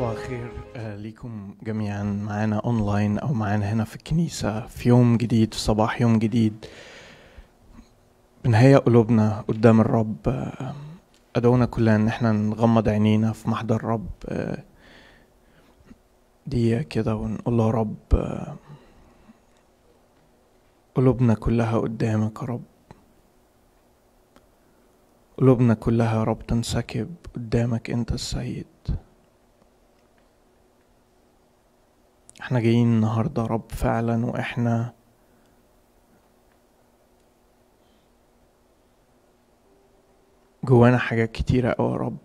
صباح الخير آه، ليكم جميعا معانا اونلاين او معانا هنا في الكنيسة في يوم جديد في صباح يوم جديد بنهيأ قلوبنا قدام الرب آه، أدعونا كلنا إن احنا نغمض عينينا في محضر الرب آه، دقيقة كده ونقول له يا رب آه، قلوبنا كلها قدامك يا رب قلوبنا كلها يا رب تنسكب قدامك انت السيد احنا جايين النهارده يا رب فعلا واحنا جوانا حاجات كتيرة أوي يا رب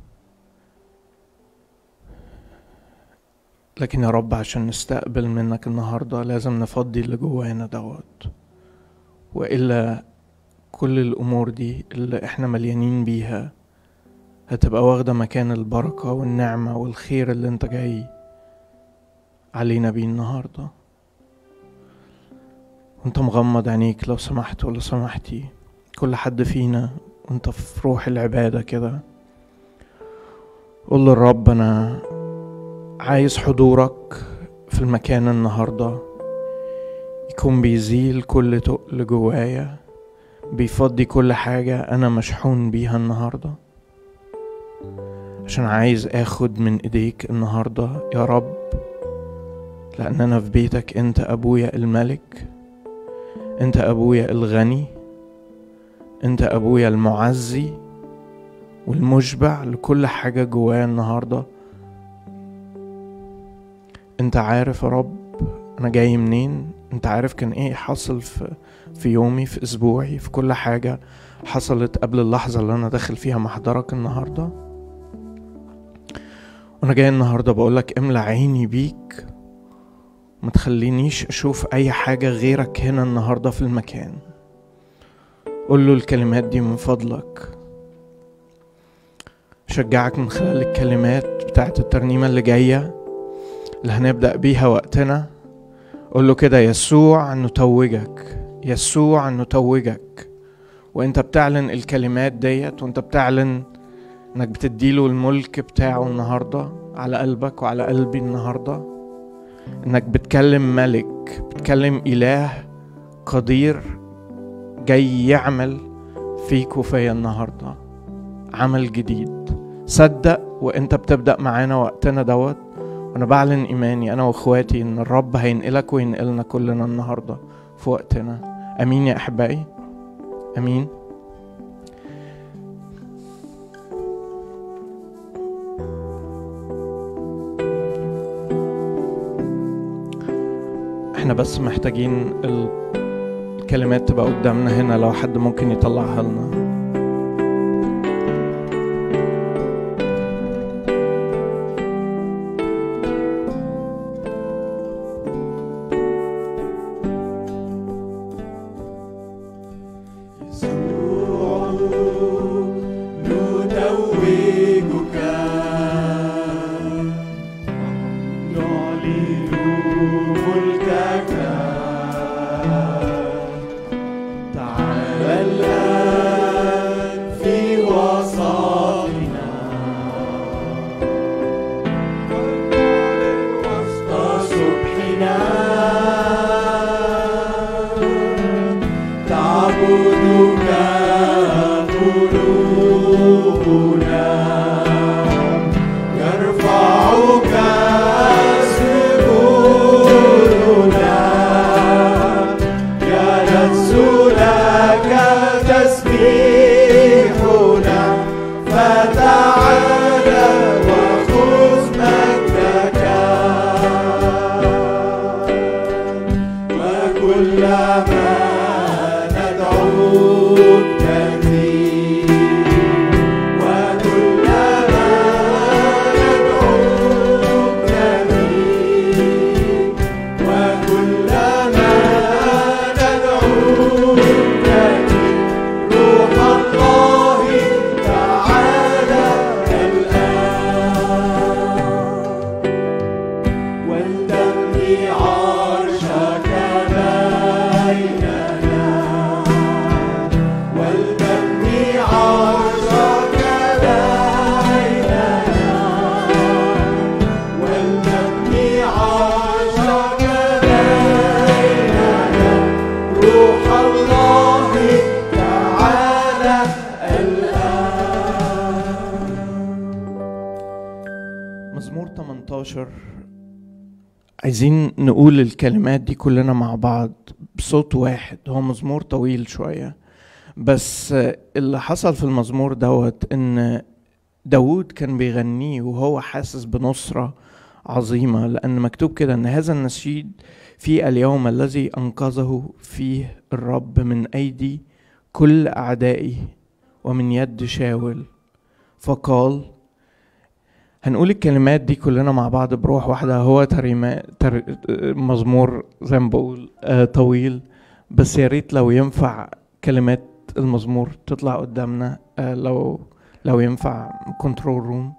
لكن يا رب عشان نستقبل منك النهارده لازم نفضي اللي جوانا دوت وإلا كل الأمور دي اللي احنا مليانين بيها هتبقى واخدة مكان البركة والنعمة والخير اللي انت جاي علينا بيه النهاردة وانت مغمض عينيك لو سمحت ولا سمحتي كل حد فينا وانت في روح العبادة كده قول للرب انا عايز حضورك في المكان النهاردة يكون بيزيل كل تقل جوايا بيفضي كل حاجة أنا مشحون بيها النهاردة عشان عايز اخد من ايديك النهاردة يا رب لأن أنا في بيتك أنت أبويا الملك أنت أبويا الغني أنت أبويا المعزي والمشبع لكل حاجة جوايا النهاردة أنت عارف يا رب أنا جاي منين أنت عارف كان إيه حصل في في يومي في أسبوعي في كل حاجة حصلت قبل اللحظة اللي أنا داخل فيها محضرك النهاردة وأنا جاي النهاردة بقولك املى عيني بيك ما تخلينيش اشوف اي حاجة غيرك هنا النهاردة في المكان قول له الكلمات دي من فضلك شجعك من خلال الكلمات بتاعت الترنيمة اللي جاية اللي هنبدأ بيها وقتنا قول له كده يسوع نتوجك يسوع نتوجك وانت بتعلن الكلمات ديت وانت بتعلن انك بتديله الملك بتاعه النهاردة على قلبك وعلى قلبي النهارده انك بتكلم ملك بتكلم اله قدير جاي يعمل فيك وفيا النهارده عمل جديد صدق وانت بتبدا معانا وقتنا دوت وانا بعلن ايماني انا واخواتي ان الرب هينقلك وينقلنا كلنا النهارده في وقتنا امين يا احبائي امين احنا بس محتاجين الكلمات تبقى قدامنا هنا لو حد ممكن يطلعها لنا نتوجك نعلن ملكك تعالى الآن في وسطنا وسط صبحنا تعبدك قلوبنا يرفعك سجودنا يلذ لك تسبيحنا فتعالى وخذ مجدك وكلما ندعوك تأتي وكلما ندعوك تأتي وكلما ندعوك تأتي روح الله تعالى الآن والتمضي عرشك بيننا والبر 11 عايزين نقول الكلمات دي كلنا مع بعض بصوت واحد هو مزمور طويل شوية بس اللي حصل في المزمور دوت ان داود كان بيغنيه وهو حاسس بنصرة عظيمة لأن مكتوب كده أن هذا النشيد في اليوم الذي أنقذه فيه الرب من أيدي كل أعدائه ومن يد شاول فقال هنقول الكلمات دي كلنا مع بعض بروح واحدة هو تريما تر... مزمور زي ما بقول آه طويل بس يا ريت لو ينفع كلمات المزمور تطلع قدامنا آه لو لو ينفع كنترول روم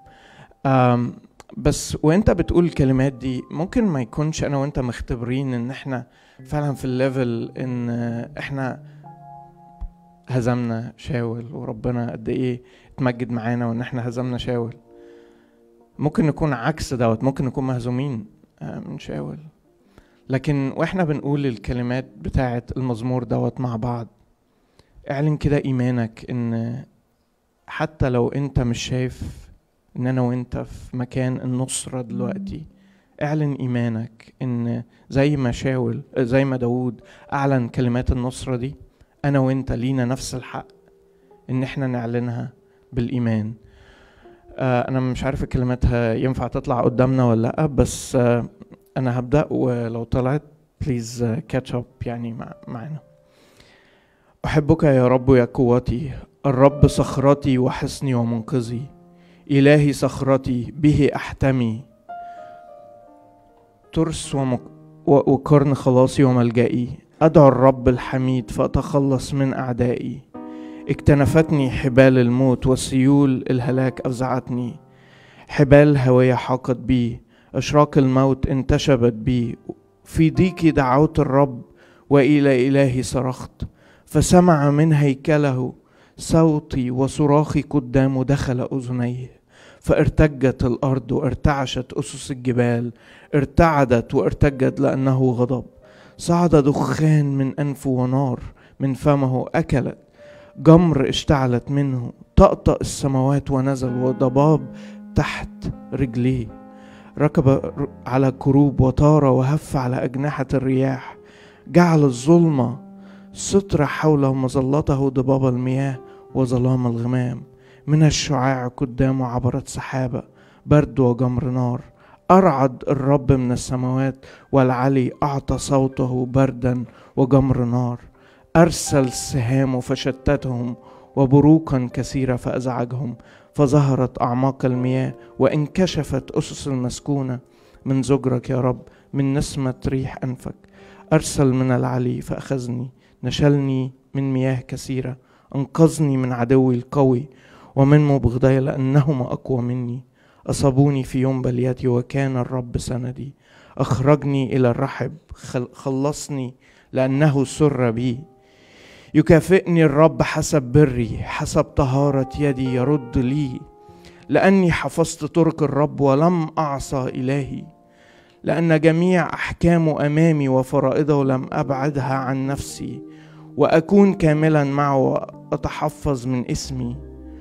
بس وانت بتقول الكلمات دي ممكن ما يكونش انا وانت مختبرين ان احنا فعلا في الليفل ان احنا هزمنا شاول وربنا قد ايه اتمجد معانا وان احنا هزمنا شاول ممكن نكون عكس دوت ممكن نكون مهزومين من شاول لكن واحنا بنقول الكلمات بتاعه المزمور دوت مع بعض اعلن كده ايمانك ان حتى لو انت مش شايف ان انا وانت في مكان النصرة دلوقتي اعلن ايمانك ان زي ما شاول زي ما داود اعلن كلمات النصرة دي انا وانت لينا نفس الحق ان احنا نعلنها بالايمان آه انا مش عارف الكلمات ينفع تطلع قدامنا ولا لا بس آه انا هبدا ولو طلعت بليز كاتش اب يعني مع معانا احبك يا رب يا قوتي الرب صخرتي وحصني ومنقذي إلهي صخرتي به أحتمي ترس ومك... وقرن خلاصي وملجئي أدعو الرب الحميد فأتخلص من أعدائي اكتنفتني حبال الموت وسيول الهلاك أفزعتني حبال هوية حاقت بي أشراق الموت انتشبت بي في ضيقي دعوت الرب وإلى إلهي صرخت فسمع من هيكله صوتي وصراخي قدامه دخل اذنيه فارتجت الارض وارتعشت اسس الجبال ارتعدت وارتجت لانه غضب صعد دخان من انفه ونار من فمه اكلت جمر اشتعلت منه طأطأ السماوات ونزل وضباب تحت رجليه ركب على كروب وطار وهف على أجنحة الرياح جعل الظلمة ستر حوله مظلته ضباب المياه وظلام الغمام من الشعاع قدامه عبرت سحابة برد وجمر نار أرعد الرب من السماوات والعلي أعطى صوته بردا وجمر نار أرسل سهامه فشتتهم وبروقا كثيرة فأزعجهم فظهرت أعماق المياه وانكشفت أسس المسكونة من زجرك يا رب من نسمة ريح أنفك أرسل من العلي فأخذني نشلني من مياه كثيرة أنقذني من عدوي القوي ومن مبغضي لأنهما أقوى مني أصابوني في يوم بليتي وكان الرب سندي أخرجني إلى الرحب خلصني لأنه سر بي يكافئني الرب حسب بري حسب طهارة يدي يرد لي لأني حفظت طرق الرب ولم أعصى إلهي لأن جميع أحكامه أمامي وفرائضه لم أبعدها عن نفسي وأكون كاملا معه وأتحفظ من اسمي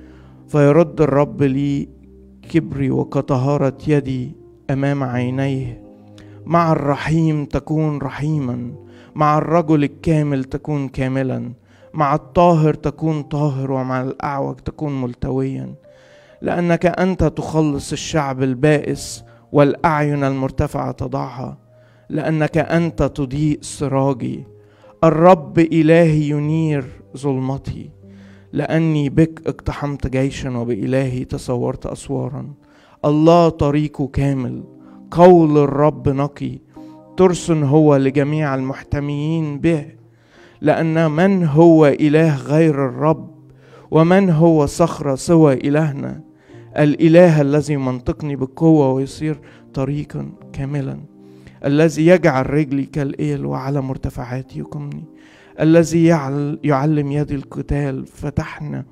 فيرد الرب لي كبري وكطهارة يدي أمام عينيه مع الرحيم تكون رحيما مع الرجل الكامل تكون كاملا مع الطاهر تكون طاهر ومع الأعوج تكون ملتويا لأنك أنت تخلص الشعب البائس والأعين المرتفعة تضعها لأنك أنت تضيء سراجي الرب إلهي ينير ظلمتي لأني بك اقتحمت جيشا وبإلهي تصورت أسوارا الله طريقه كامل قول الرب نقي ترس هو لجميع المحتميين به لأن من هو إله غير الرب ومن هو صخرة سوى إلهنا الإله الذي منطقني بالقوة ويصير طريقا كاملا الذي يجعل رجلي كالإيل وعلى مرتفعاتي يقمني الذي يعلم يدي القتال فتحنا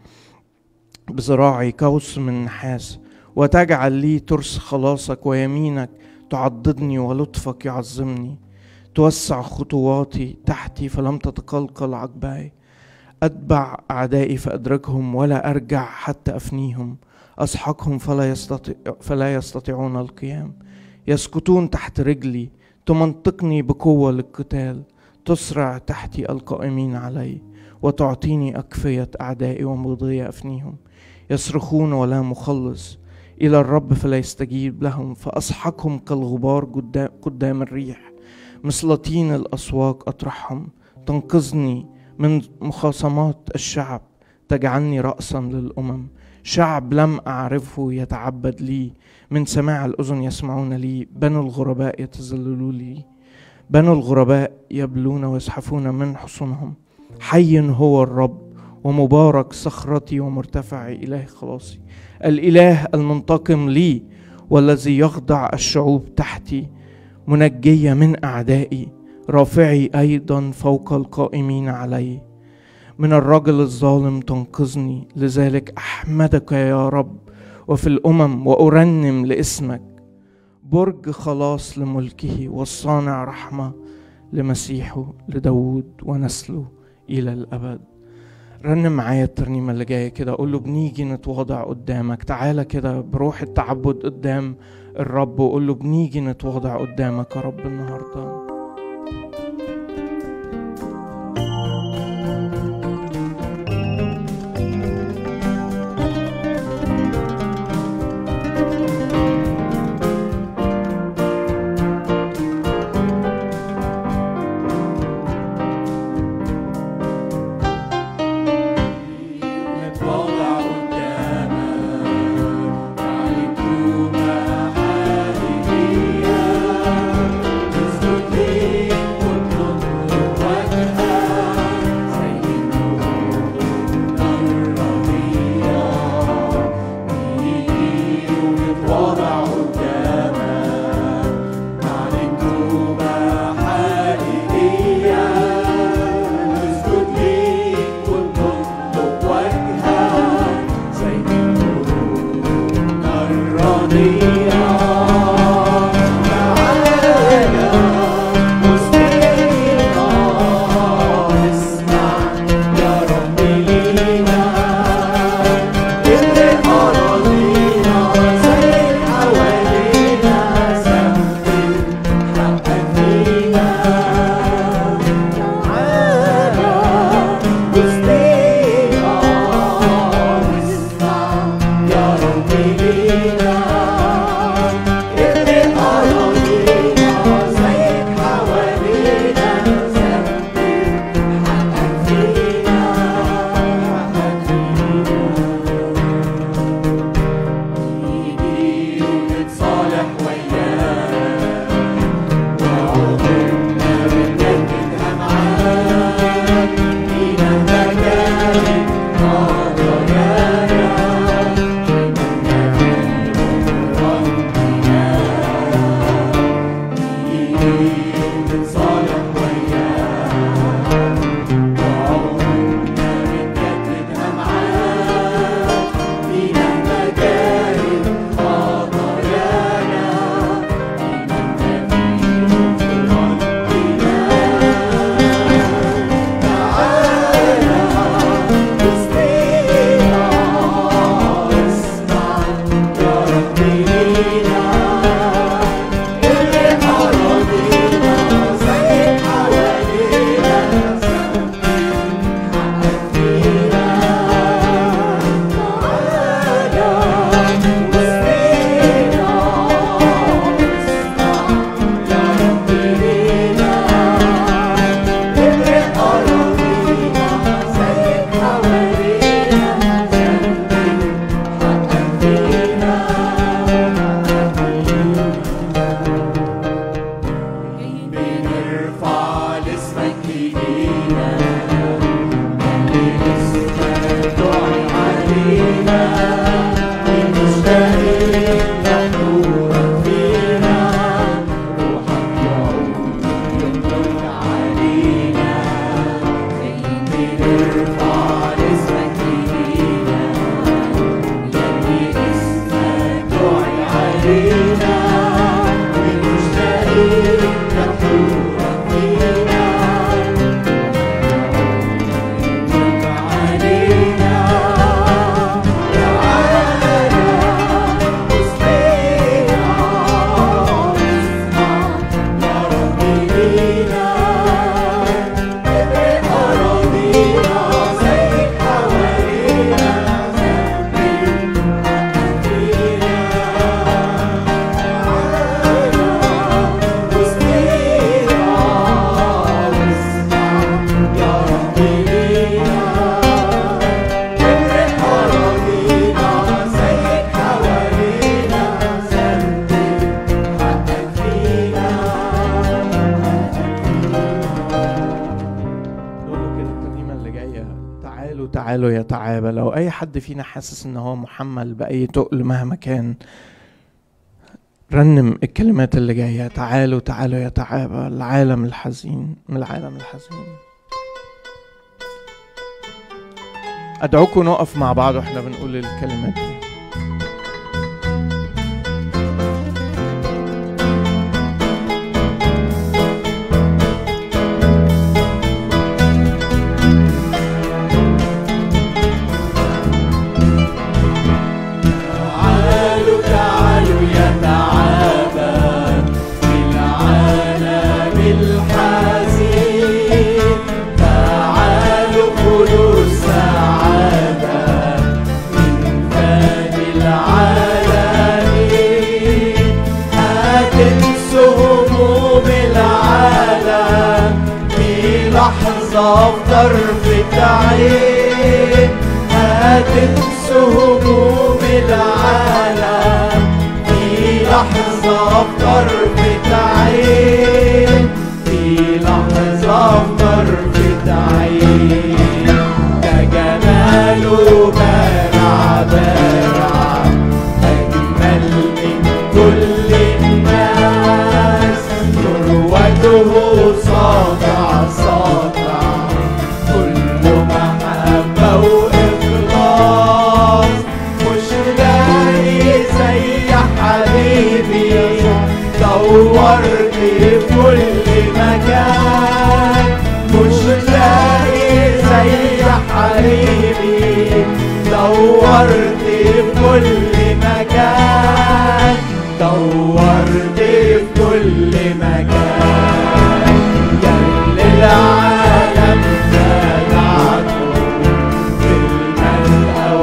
بذراعي قوس من نحاس وتجعل لي ترس خلاصك ويمينك تعضدني ولطفك يعظمني توسع خطواتي تحتي فلم تتقلقل عقباي أتبع أعدائي فأدركهم ولا أرجع حتى أفنيهم أسحقهم فلا, يستطيع فلا يستطيعون القيام يسقطون تحت رجلي تمنطقني بقوة للقتال تسرع تحتي القائمين علي وتعطيني أكفية أعدائي ومضي أفنيهم يصرخون ولا مخلص إلى الرب فلا يستجيب لهم فأسحقهم كالغبار قدام, قدام الريح مثل طين الأسواق أطرحهم تنقذني من مخاصمات الشعب تجعلني رأسا للأمم شعب لم أعرفه يتعبد لي من سماع الأذن يسمعون لي بنو الغرباء يتذللون لي بنو الغرباء يبلون ويزحفون من حصونهم حي هو الرب ومبارك صخرتي ومرتفع إله خلاصي الإله المنتقم لي والذي يخضع الشعوب تحتي منجية من أعدائي رافعي أيضا فوق القائمين علي من الرجل الظالم تنقذني لذلك أحمدك يا رب وفي الأمم وأرنم لاسمك برج خلاص لملكه والصانع رحمة لمسيحه لداود ونسله إلى الأبد رنم معايا الترنيمة اللي جاية كده أقول له بنيجي نتواضع قدامك تعالى كده بروح التعبد قدام الرب وقول له بنيجي نتواضع قدامك يا رب النهارده نتواضع قدامك تعالي محاربية نسجد تعالوا تعالوا يا تعابة لو أي حد فينا حاسس إن هو محمل بأي تقل مهما كان رنم الكلمات اللي جاية تعالوا تعالوا يا تعابة العالم الحزين من العالم الحزين أدعوكم نقف مع بعض وإحنا بنقول الكلمات دي تعالوا تعالوا يا تعابى في العالم الحزين تعالوا خذوا السعادة من فادي العالمين هتنسوا هموم العالم في لحظة في طرفة عين هتنسوا هموم العالم في لحظة في طرفة عين في لحظة في طرفة عين ده جماله بارع بارع أجمل من كل الناس ذروته ساطع ساطع كل محبة وإخلاص مش لاقي زي حبيبي دورت في كل مكان مش لاقي زي حبيبي دورت في كل مكان دورت في كل مكان جل العالم خدعته بالملء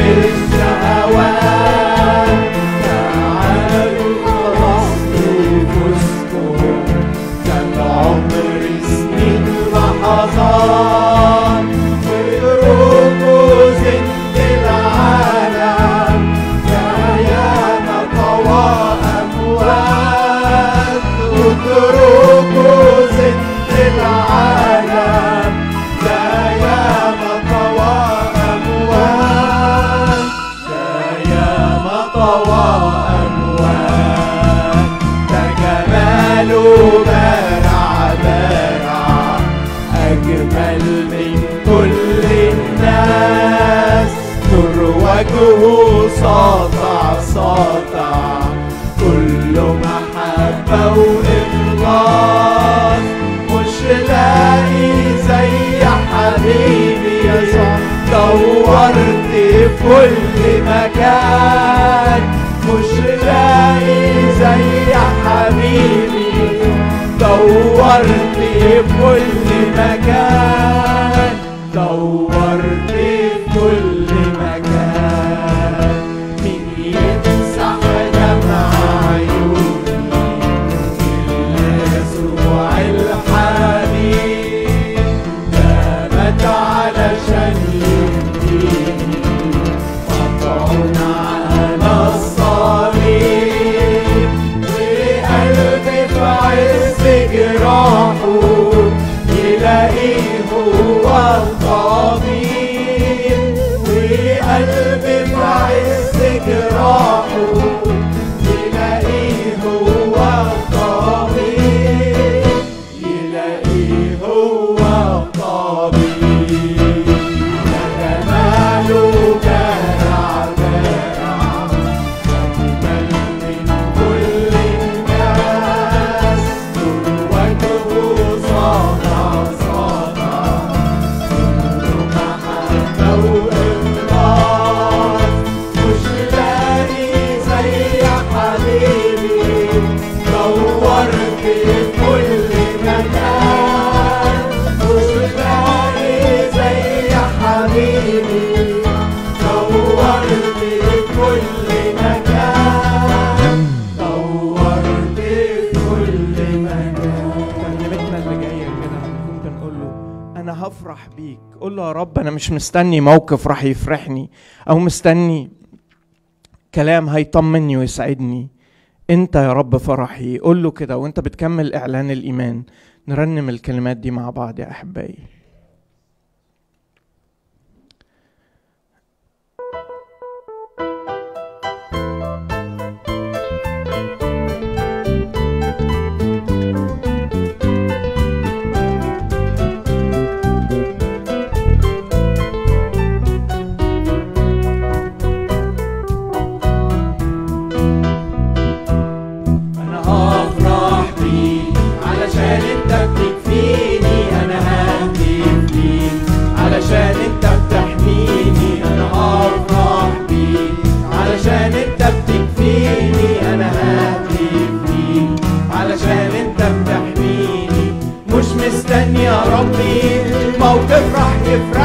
وبالشهوات تعالوا خلاص نفوسكم كان العمر سنين لحظات واتركوا زند العالم كيانا طوى أموات اتركوا زند العالم كيانا طوى أموات كيانا طوى أموات ده جماله بارع بارع أجمل من كل الناس نور وجهه ساطع ساطع كله محبة وإخلاص مش لاقي زي حبيبي دورت في كل مكان مش لاقي زي حبيبي دورت في كل مكان دورت في كل مكان مين يمسح دمع عيوني يسوع الحبيب ده مات علشان يهديني مطعون على الصليب وقلبي في عز جراحه يلاقيه هو الطبيب وقلبي في عز جراحه يلاقيه هو الطبيب يلاقيه هو الطبيب ده جماله بارع بارع أجمل من كل الناس نور وجهه ساطع ساطع كله محبة وإخلاص مش لاقي زي حبيبي دورت في كل مكان مش لاقي زي حبيبي دورت في كل مكان دورت في كل مكان ترنيمتنا اللي جايه كده هنكون بنقول له انا هفرح بيك قول له يا رب انا مش مستني موقف راح يفرحني او مستني كلام هيطمني ويسعدني انت يا رب فرحي قول له كده وانت بتكمل اعلان الايمان نرنم الكلمات دي مع بعض يا احبائي علشان انت بتحميني انا هفرح بيك علشان انت بتكفيني انا ههتف بيك علشان انت بتحميني مش مستني يا ربي موقف راح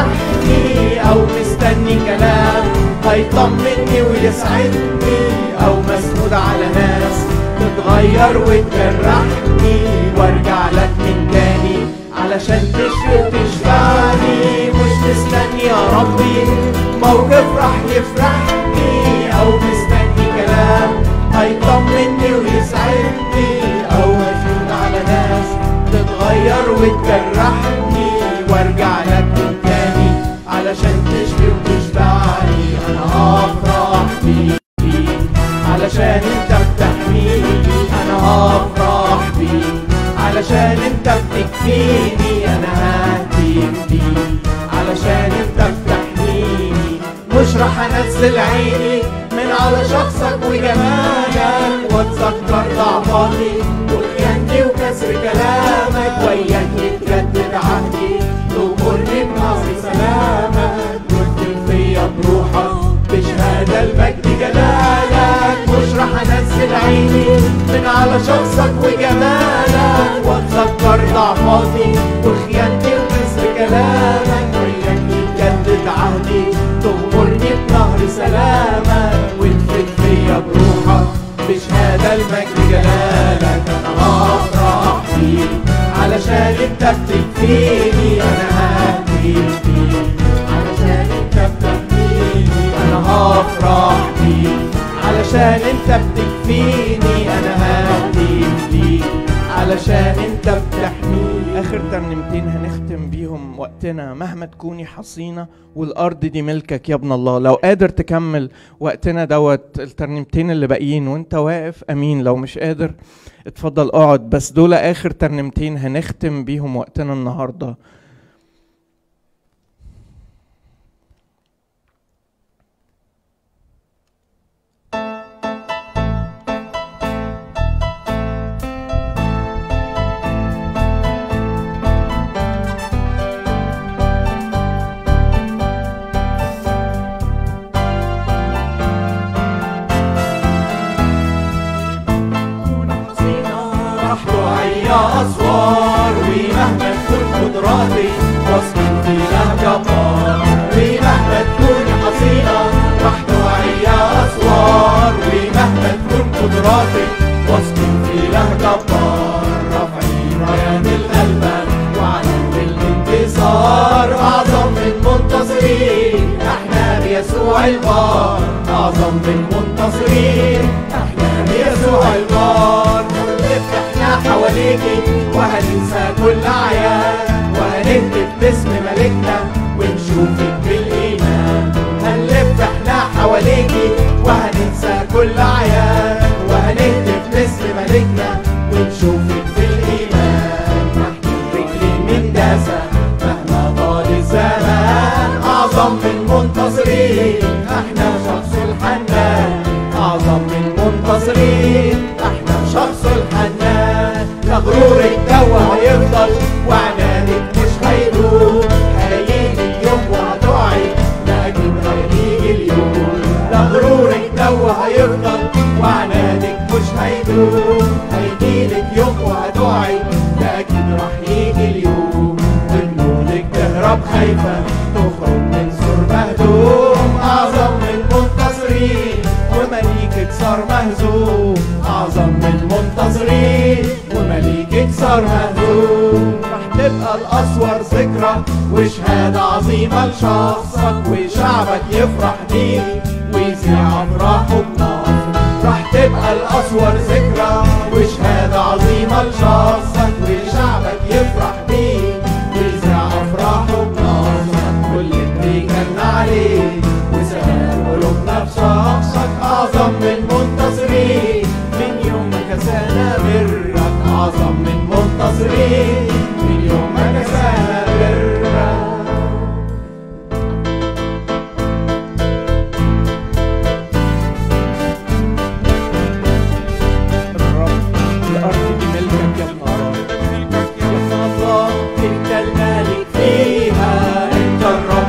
يفرحني او مستني كلام هيطمني ويسعدني او مسنود على ناس تتغير وتجرحني وارجع لك من تاني علشان تشفي وتشفعني مش مستني يا ربي موقف راح يفرحني او مستني كلام هيطمني ويسعدني او مشهود على ناس تتغير وتجرحني وارجع لك من تاني علشان تشفي وتشفعني انا هفرح بيك علشان انت بتحميني انا هفرح بيك علشان انت بتكفيني انا ههتف بيك علشان انت بتحميني مش راح انزل عيني من على شخصك وجمالك واتذكر ضعفاتي وخيانتي وكسر كلامك وياك يتجدد عهدي تغمرني بنار سلامك واكتب فيا بروحك بشهادة المجد جلالك مش راح انزل عيني من على شخصك وجمالك واتذكر ضعفاتي وخيانتي وكسر كلامك وياك يتجدد عهدي تغمرني بنهر سلامك وتفيد فيا بروحك بشهادة المجد جلالك انا هفرح فيك علشان انت بتكفيني انا ههتف بيك علشان انت بتحميني انا هفرح بيك علشان انت بتكفيني انا ههتف بيك علشان انت بتحميني اخر ترنيمتين هنختم بيهم وقتنا مهما تكوني حصينه والارض دي ملكك يا ابن الله لو قادر تكمل وقتنا دوت الترنيمتين اللي باقيين وانت واقف امين لو مش قادر اتفضل اقعد بس دول اخر ترنيمتين هنختم بيهم وقتنا النهارده راح تعيا أسوار ومهما تكون قدراتي واصبر في جبار ومهما تكون حصينة راح تعيا أسوار ومهما تكون قدراتي واصبر في جبار رافعين رايات الغلبة وعلم الانتصار أعظم من منتصرين احنا بيسوع البار أعظم من منتصرين احنا بيسوع البار نلف احنا حواليكي وهننسى كل عيان وهنهتف باسم ملكنا ونشوفك بالايمان هنلف احنا حواليكي وهننسى كل عيان وهنهتف باسم ملكنا ونشوفك بالايمان نحن رجلين من داسة مهما طال الزمان اعظم من منتصرين احنا شخص الحنان اعظم من منتصرين احنا شخص الحنان لا غرور الجو هيفضل وعنادك مش هيدوم هيجي اليوم وهتقعي لا اكيد هيجي اليوم لا غرور الجو هيفضل وعنادك مش هيدوم هيجيلك يوم وهتقعي لا اكيد راح يجي اليوم جنودك تهرب خايفة تخرج من سور مهدوم أعظم من منتصرين ومليكك صار مهزوم أعظم من منتصرين ومليكك صار مهزوم راح تبقى الأسوار ذكرى وشهادة عظيمة لشخصك وشعبك يفرح بيك ويذيع أفراحه بنصر راح تبقى الأسوار ذكرى وشهادة عظيمة لشخصك وشعبك يفرح بيك ويذيع أفراحه بنصرك كل اللي كان عليك وسهل قلوبنا بشخصك أعظم من منتصرين من يوم ما كسانا برك أعظم من منتصرين من يوم ما كسانا برك الرب الارض دي ملكك يا ابن الله يا الله انت الملك فيها انت الرب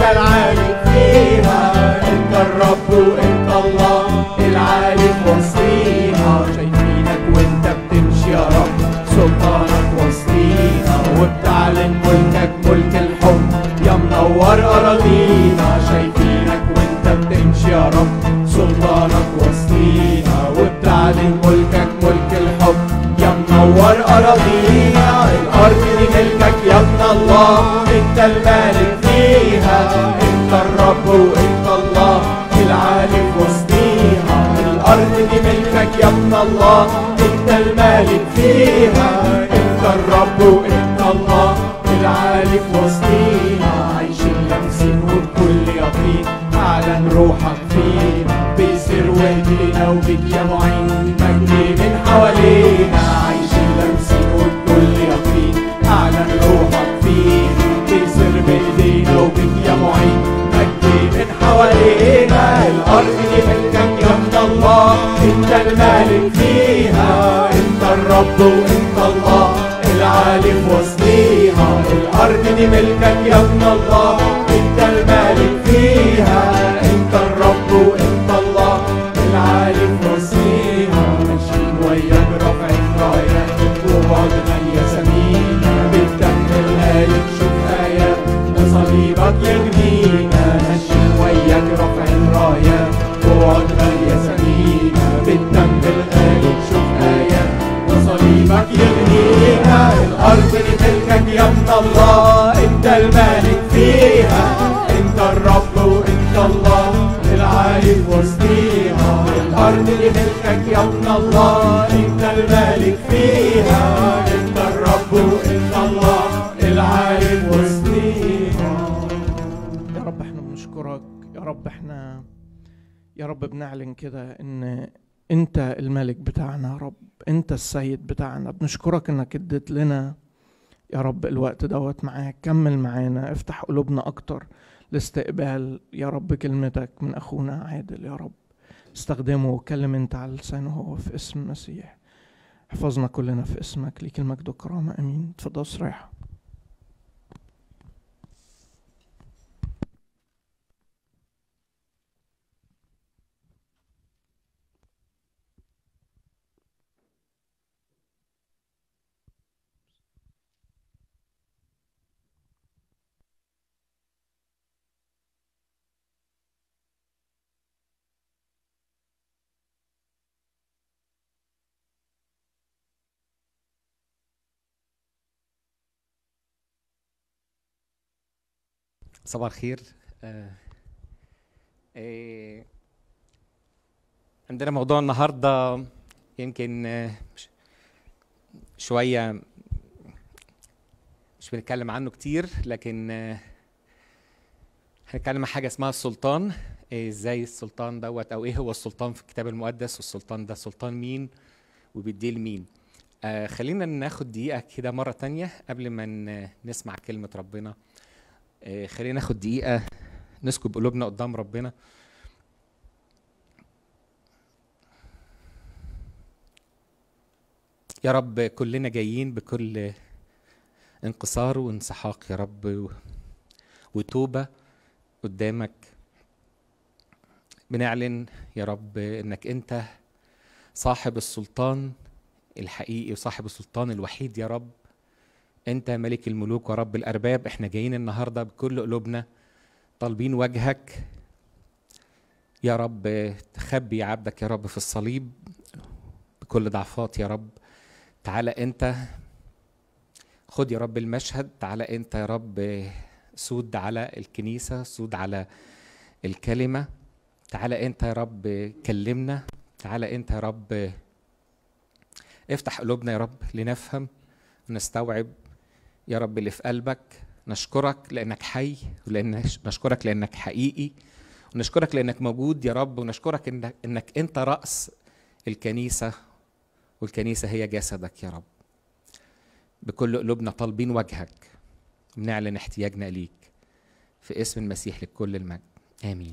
العالي فيها انت الرب وانت الله العالي في وسطيها شايفينك وانت بتمشي يا رب سلطانك وسطينا وبتعلن ملكك ملك الحب يا منور اراضينا شايفينك وانت بتمشي يا رب سلطانك وسطينا وبتعلن ملكك ملك الحب يا منور اراضينا الارض دي ملكك يا ابن الله انت المالك فيها انت الرب وانت الله العالي في وسطيها الارض دي ملكك يا ابن الله انت المالك فيها انت الرب وانت الله العالي في وسطينا عايشين لامسين وبكل يقين اعلن روحك فينا بيسر واهدينا وبك يا معين مجدي من حوالينا عايشين لامسين وبكل يقين اعلن روحك فينا بيسر بايدينا وبك يا معين مجدي من حوالينا الارض دي ملكك يا ابن الله انت المالك فيها انت الرب وانت الله العالي في وسطيها الارض دي ملكك يا ابن الله انت المالك فيها انت الرب وانت الله العالي في وسطيها ماشيين وياك رافعين رايات وبعدنا الياسمين بالدم الغالي نشوف ايات صليبك يغنينا ماشيين وياك رافعين رايات وبعدنا الياسمين بالدم الغالي نشوف ايات وصليبك يغنينا الارض دي ملكك يا ابن الله انت المالك فيها انت الرب وانت الله العالي في وسطيها الارض دي ملكك يا ابن الله انت المالك فيها انت الرب وانت الله العالي في وسطيها يا رب احنا بنشكرك يا رب احنا يا رب بنعلن كده ان انت الملك بتاعنا يا رب انت السيد بتاعنا بنشكرك انك اديت لنا يا رب الوقت دوت معاك كمل معانا افتح قلوبنا اكتر لاستقبال يا رب كلمتك من اخونا عادل يا رب استخدمه وكلم انت على لسانه هو في اسم المسيح احفظنا كلنا في اسمك ليك المجد والكرامة امين اتفضل استريح صباح الخير آه، آه، عندنا موضوع النهارده يمكن آه، ش- شويه مش بنتكلم عنه كتير لكن آه، هنتكلم عن حاجه اسمها السلطان آه، ازاي السلطان دوت او ايه هو السلطان في الكتاب المقدس والسلطان ده سلطان مين وبيديه لمين آه خلينا ناخد دقيقة كده مرة تانية قبل ما ن- نسمع كلمة ربنا آه، خلينا ناخد دقيقة نسكب قلوبنا قدام ربنا يا رب كلنا جايين بكل انكسار وانسحاق يا رب و- وتوبة قدامك بنعلن يا رب انك انت صاحب السلطان الحقيقي وصاحب السلطان الوحيد يا رب انت ملك الملوك ورب الارباب احنا جايين النهارده بكل قلوبنا طالبين وجهك يا رب تخبي عبدك يا رب في الصليب بكل ضعفات يا رب تعالى انت خد يا رب المشهد تعالى انت يا رب سود على الكنيسة سود على الكلمة تعالى انت يا رب كلمنا تعالى انت يا رب افتح قلوبنا يا رب لنفهم نستوعب يا رب اللي في قلبك نشكرك لانك حي ولان نشكرك لانك حقيقي ونشكرك لانك موجود يا رب ونشكرك انك, إنك انت راس الكنيسه والكنيسه هي جسدك يا رب بكل قلوبنا طالبين وجهك بنعلن احتياجنا ليك في اسم المسيح لكل المجد امين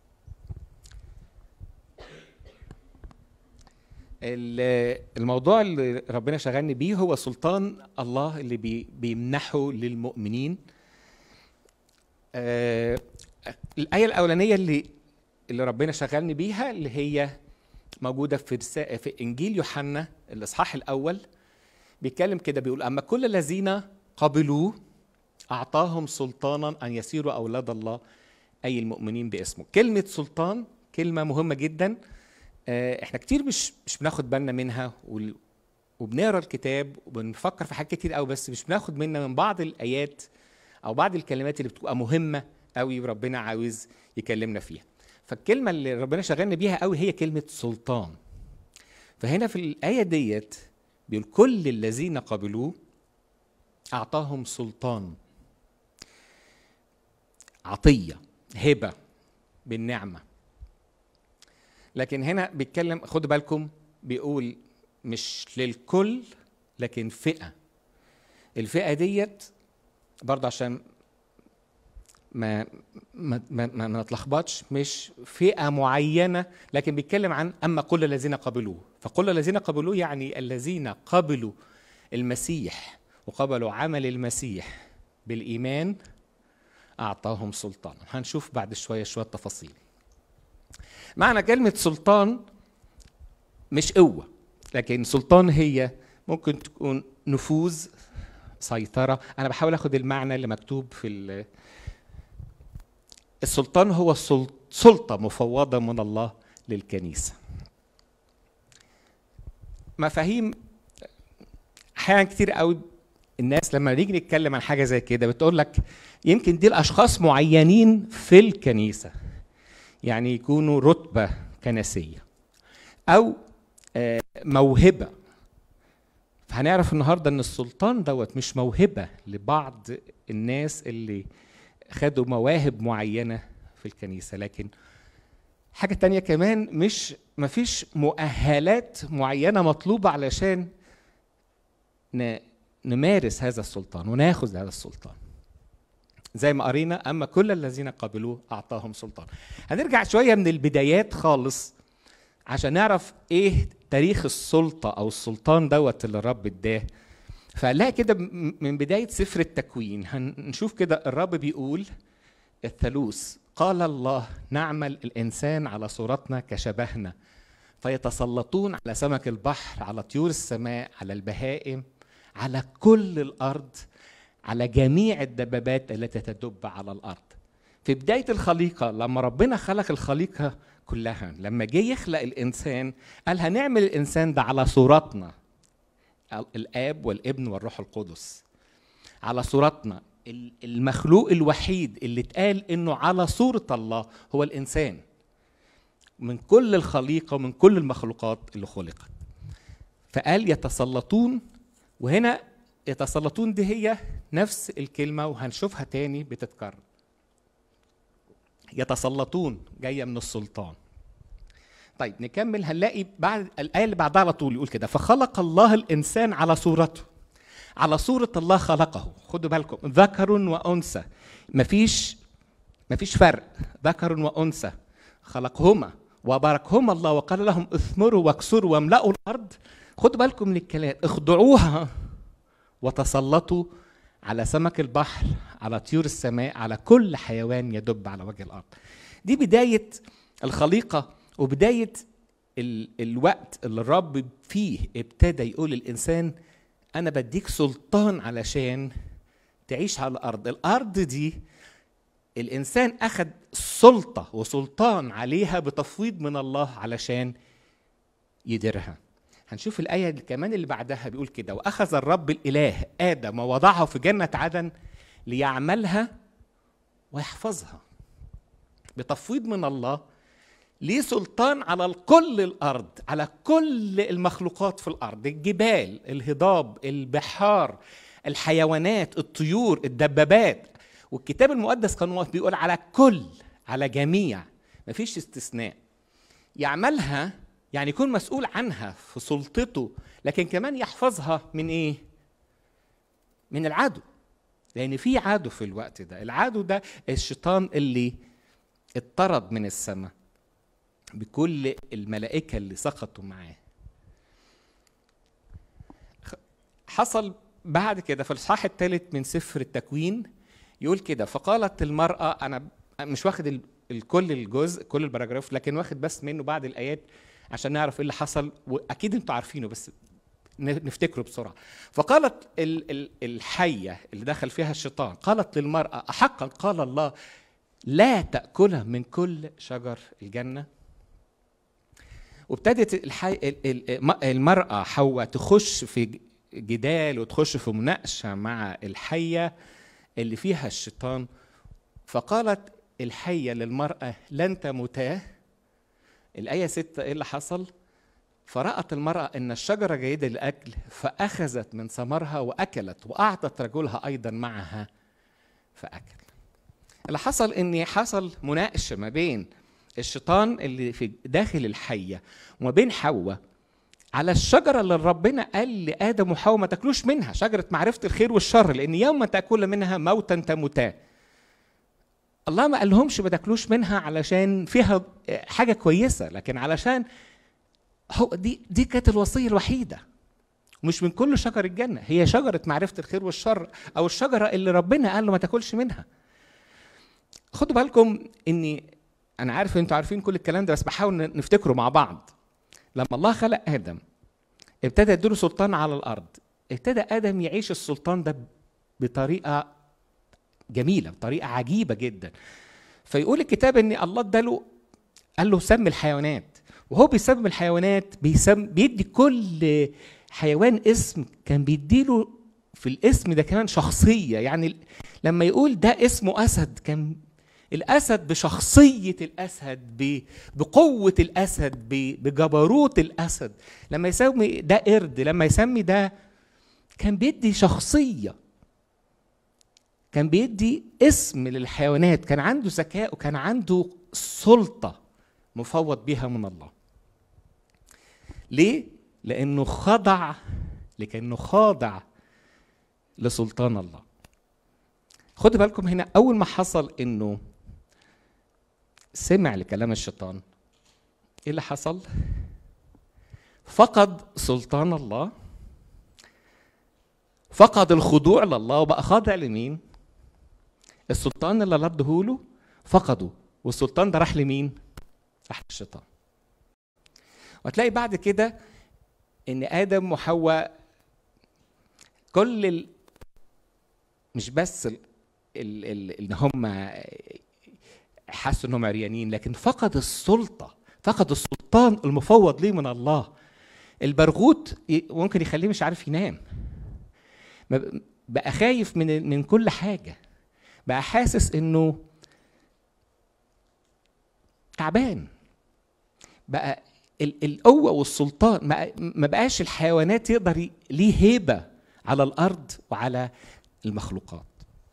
ال- الموضوع اللي ربنا شغلني بيه هو سلطان الله اللي بي بيمنحه للمؤمنين آه، الآية الأولانية اللي اللي ربنا شغلني بيها اللي هي موجودة في رسا- في إنجيل يوحنا الإصحاح الأول بيتكلم كده بيقول أما كل الذين قبلوه أعطاهم سلطانا أن يصيروا أولاد الله أي المؤمنين باسمه كلمة سلطان كلمة مهمة جدا آه، احنا كتير مش مش بناخد بالنا منها وال- وبنقرا الكتاب وبنفكر في حاجات كتير قوي بس مش بناخد منا من بعض الايات او بعض الكلمات اللي بتبقى مهمه قوي وربنا عاوز يكلمنا فيها فالكلمه اللي ربنا شغلنا بيها قوي هي كلمه سلطان فهنا في الايه ديت بيقول كل الذين قبلوه اعطاهم سلطان عطيه هبه بالنعمه لكن هنا بيتكلم خدوا بالكم بيقول مش للكل لكن فئه الفئه ديت برضه عشان ما ما ما, ما, ما نتلخبطش مش فئه معينه لكن بيتكلم عن اما كل الذين قبلوه فكل الذين قبلوه يعني الذين قبلوا المسيح وقبلوا عمل المسيح بالايمان اعطاهم سلطانا هنشوف بعد شويه شويه تفاصيل معنى كلمه سلطان مش قوه لكن سلطان هي ممكن تكون نفوذ سيطره انا بحاول اخد المعنى اللي مكتوب في ال- السلطان هو السل- سلطه مفوضه من الله للكنيسه مفاهيم احيانا كتير قوي الناس لما نيجي نتكلم عن حاجه زي كده بتقول لك يمكن دي الاشخاص معينين في الكنيسه يعني يكونوا رتبه كنسيه او آه، موهبه فهنعرف النهارده ان السلطان دوت مش موهبه لبعض الناس اللي خدوا مواهب معينه في الكنيسه لكن حاجه تانية كمان مش مفيش مؤهلات معينه مطلوبه علشان ن- نمارس هذا السلطان وناخذ هذا السلطان زي ما قرينا اما كل الذين قبلوه اعطاهم سلطان هنرجع شويه من البدايات خالص عشان نعرف ايه تاريخ السلطه او السلطان دوت اللي الرب اداه فنلاقي كده م- من بدايه سفر التكوين هنشوف كده الرب بيقول الثالوث قال الله نعمل الانسان على صورتنا كشبهنا فيتسلطون على سمك البحر على طيور السماء على البهائم على كل الارض على جميع الدبابات التي تدب على الارض في بدايه الخليقه لما ربنا خلق الخليقه كلها لما جه يخلق الانسان قال هنعمل الانسان ده على صورتنا الاب والابن والروح القدس على صورتنا ال- المخلوق الوحيد اللي اتقال انه على صوره الله هو الانسان من كل الخليقه ومن كل المخلوقات اللي خلقت فقال يتسلطون وهنا يتسلطون دي هي نفس الكلمه وهنشوفها تاني بتتكرر يتسلطون جايه من السلطان طيب نكمل هنلاقي بعد الايه اللي بعدها على طول يقول كده فخلق الله الانسان على صورته على صوره الله خلقه خدوا بالكم ذكر وانثى مفيش مفيش فرق ذكر وانثى خلقهما وباركهما الله وقال لهم اثمروا واكسروا واملأوا الارض خدوا بالكم من الكلام اخضعوها وتسلطوا على سمك البحر على طيور السماء على كل حيوان يدب على وجه الارض دي بدايه الخليقه وبدايه ال الوقت اللي الرب فيه ابتدى يقول للانسان انا بديك سلطان علشان تعيش على الارض الارض دي الانسان اخذ سلطه وسلطان عليها بتفويض من الله علشان يديرها هنشوف الآية اللي كمان اللي بعدها بيقول كده وأخذ الرب الإله آدم ووضعه في جنة عدن ليعملها ويحفظها بتفويض من الله ليه سلطان على كل الأرض على كل المخلوقات في الأرض الجبال الهضاب البحار الحيوانات الطيور الدبابات والكتاب المقدس كان بيقول على كل على جميع مفيش استثناء يعملها يعني يكون مسؤول عنها في سلطته لكن كمان يحفظها من ايه من العدو لان في عدو في الوقت ده العدو ده الشيطان اللي اتطرد من السماء بكل الملائكه اللي سقطوا معاه حصل بعد كده في الاصحاح الثالث من سفر التكوين يقول كده فقالت المراه انا مش واخد ال- الكل الجزء كل البراجراف لكن واخد بس منه بعض الايات عشان نعرف ايه اللي حصل واكيد انتوا عارفينه بس ن- نفتكره بسرعه فقالت ال ال الحيه اللي دخل فيها الشيطان قالت للمراه احقا قال الله لا تاكل من كل شجر الجنه وابتدت الحي... ال- ال- م- المرأة حواء تخش في جدال وتخش في مناقشة مع الحية اللي فيها الشيطان فقالت الحية للمرأة لن تموتا الآية ستة إيه اللي حصل؟ فرأت المرأة أن الشجرة جيدة للأكل فأخذت من ثمرها وأكلت وأعطت رجلها أيضا معها فأكل اللي حصل أن حصل مناقشة ما بين الشيطان اللي في داخل الحية وما بين حواء على الشجرة اللي ربنا قال لآدم وحواء ما تاكلوش منها شجرة معرفة الخير والشر لأن يوم تأكل منها موتا تموتا الله ما قالهمش ما تاكلوش منها علشان فيها حاجة كويسة لكن علشان هو دي دي كانت الوصية الوحيدة مش من كل شجر الجنة هي شجرة معرفة الخير والشر أو الشجرة اللي ربنا قال له ما تاكلش منها خدوا بالكم إني انا عارف انتوا عارفين كل الكلام ده بس بحاول نفتكره مع بعض لما الله خلق ادم ابتدى يديله سلطان على الارض ابتدى ادم يعيش السلطان ده بطريقه جميله بطريقه عجيبه جدا فيقول الكتاب ان الله اداله قال له سمي الحيوانات وهو بيسمي الحيوانات بيسم بيدي كل حيوان اسم كان بيديله في الاسم ده كمان شخصيه يعني لما يقول ده اسمه اسد كان الاسد بشخصيه الاسد ب- بقوه الاسد ب- بجبروت الاسد لما يسمي ده قرد لما يسمي ده كان بيدي شخصيه كان بيدي اسم للحيوانات كان عنده ذكاء وكان عنده سلطه مفوض بها من الله ليه لانه خضع لكنه خاضع لسلطان الله خدوا بالكم هنا اول ما حصل انه سمع لكلام الشيطان ايه اللي حصل فقد سلطان الله فقد الخضوع لله وبقى خاضع لمين السلطان اللي الله ادهوله فقده والسلطان ده راح لمين راح للشيطان وهتلاقي بعد كده ان ادم وحواء كل ال... مش بس ال... ال... ال... ان هم حسوا انهم عريانين لكن فقد السلطه فقد السلطان المفوض ليه من الله البرغوت ي- ممكن يخليه مش عارف ينام ما- بقى خايف من من كل حاجه بقى حاسس انه تعبان بقى ال- القوه والسلطان ما- ما بقاش الحيوانات يقدر ي- ليه هيبه على الارض وعلى المخلوقات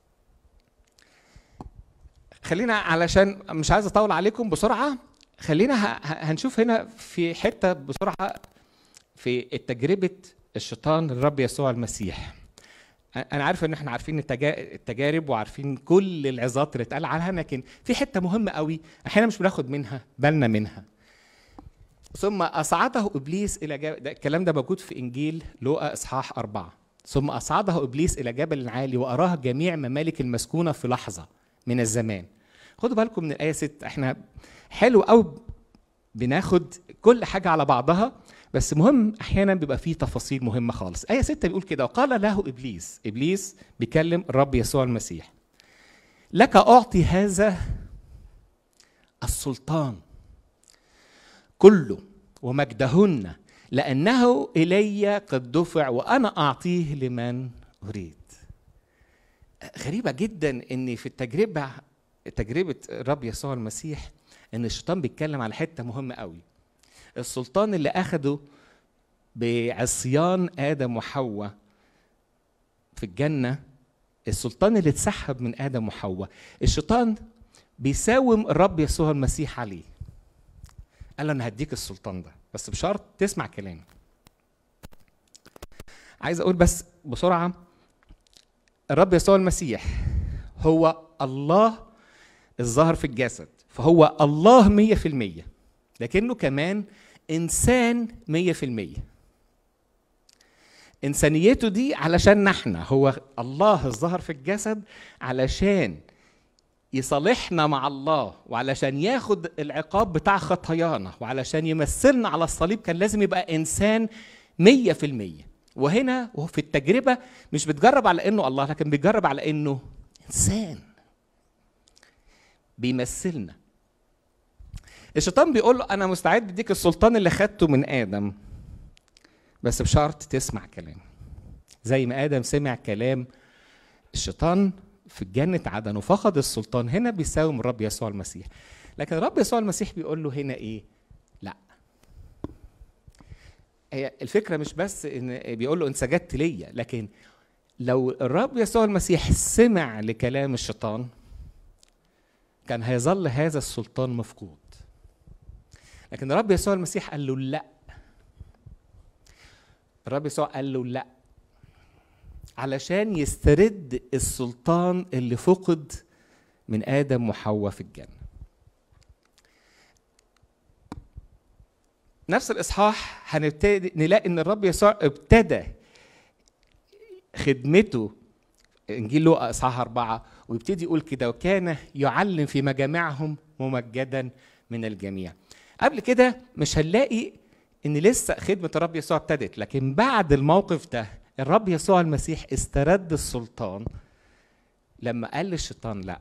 خلينا علشان مش عايز اطول عليكم بسرعه خلينا ه- ه- هنشوف هنا في حته بسرعه في التجربه الشيطان للرب يسوع المسيح انا عارف ان احنا عارفين التجا- التجارب وعارفين كل العظات اللي اتقال عنها لكن في حته مهمه قوي احيانا مش بناخد منها بالنا منها ثم اصعده ابليس الى جبل ده الكلام ده موجود في انجيل لوقا اصحاح اربعه ثم اصعده ابليس الى جبل عالي واراه جميع ممالك المسكونه في لحظه من الزمان خدوا بالكم من الايه 6 احنا حلو قوي بناخد كل حاجه على بعضها بس مهم احيانا بيبقى فيه تفاصيل مهمه خالص ايه 6 بيقول كده وقال له ابليس ابليس بيكلم الرب يسوع المسيح لك اعطي هذا السلطان كله ومجدهن لانه الي قد دفع وانا اعطيه لمن اريد غريبه جدا ان في التجربه تجربه الرب يسوع المسيح ان الشيطان بيتكلم على حته مهمه قوي السلطان اللي اخده بعصيان ادم وحواء في الجنه السلطان اللي اتسحب من ادم وحواء الشيطان بيساوم الرب يسوع المسيح عليه قال له انا هديك السلطان ده بس بشرط تسمع كلامي عايز اقول بس بسرعه الرب يسوع المسيح هو الله الظاهر في الجسد فهو الله مية في المية لكنه كمان إنسان مية في المية إنسانيته دي علشان احنا هو الله الظاهر في الجسد علشان يصالحنا مع الله وعلشان ياخد العقاب بتاع خطايانا وعلشان يمثلنا على الصليب كان لازم يبقى انسان مية في المية وهنا وهو في التجربة مش بتجرب على انه الله لكن بيجرب على انه انسان بيمثلنا الشيطان بيقول له انا مستعد اديك السلطان اللي خدته من ادم بس بشرط تسمع كلام زي ما ادم سمع كلام الشيطان في جنة عدن وفقد السلطان هنا بيساوم الرب يسوع المسيح لكن الرب يسوع المسيح بيقول له هنا ايه لا هي الفكرة مش بس ان بيقول له ان سجدت ليا لكن لو الرب يسوع المسيح سمع لكلام الشيطان كان هيظل هذا السلطان مفقود لكن الرب يسوع المسيح قال له لا الرب يسوع قال له لا علشان يسترد السلطان اللي فقد من ادم وحواء في الجنه نفس الاصحاح هنبتدي نلاقي ان الرب يسوع ابتدى خدمته انجيل لوقا اصحاح اربعه ويبتدي يقول كده وكان يعلم في مجامعهم ممجدا من الجميع قبل كده مش هنلاقي ان لسه خدمه الرب يسوع ابتدت لكن بعد الموقف ده الرب يسوع المسيح استرد السلطان لما قال للشيطان لا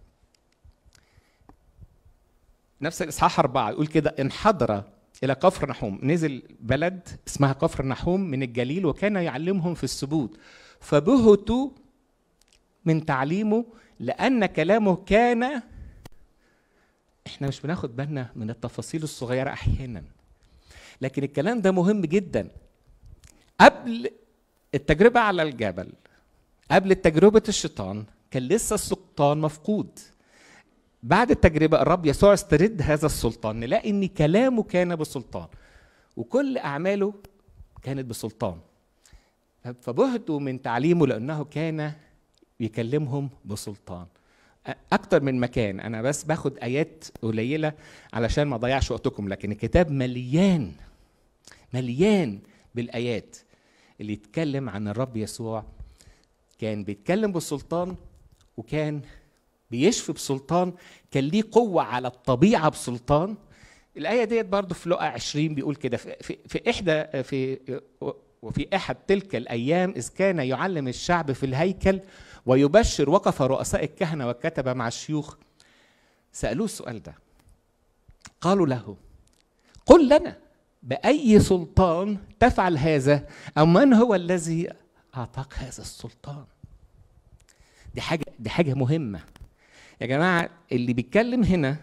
نفس الاصحاح اربعه يقول كده انحدر الى كفر نحوم نزل بلد اسمها كفر نحوم من الجليل وكان يعلمهم في السبوت فبهتوا من تعليمه لان كلامه كان احنا مش بناخد بالنا من التفاصيل الصغيره احيانا لكن الكلام ده مهم جدا قبل التجربه على الجبل قبل تجربه الشيطان كان لسه السلطان مفقود بعد التجربه الرب يسوع استرد هذا السلطان نلاقي ان كلامه كان بسلطان وكل اعماله كانت بسلطان فبهتوا من تعليمه لانه كان يكلمهم بسلطان اكتر من مكان انا بس باخد ايات قليله علشان ما اضيعش وقتكم لكن الكتاب مليان مليان بالايات اللي يتكلم عن الرب يسوع كان بيتكلم بالسلطان وكان بيشفي بسلطان كان ليه قوة على الطبيعة بسلطان الآية ديت برضو في لقا 20 بيقول كده في, في, في إحدى في وفي أحد تلك الأيام إذ كان يعلم الشعب في الهيكل ويبشر وقف رؤساء الكهنة والكتبة مع الشيوخ سألوه السؤال ده قالوا له قل لنا بأي سلطان تفعل هذا أو من هو الذي أعطاك هذا السلطان دي حاجة دي حاجة مهمة يا جماعة اللي بيتكلم هنا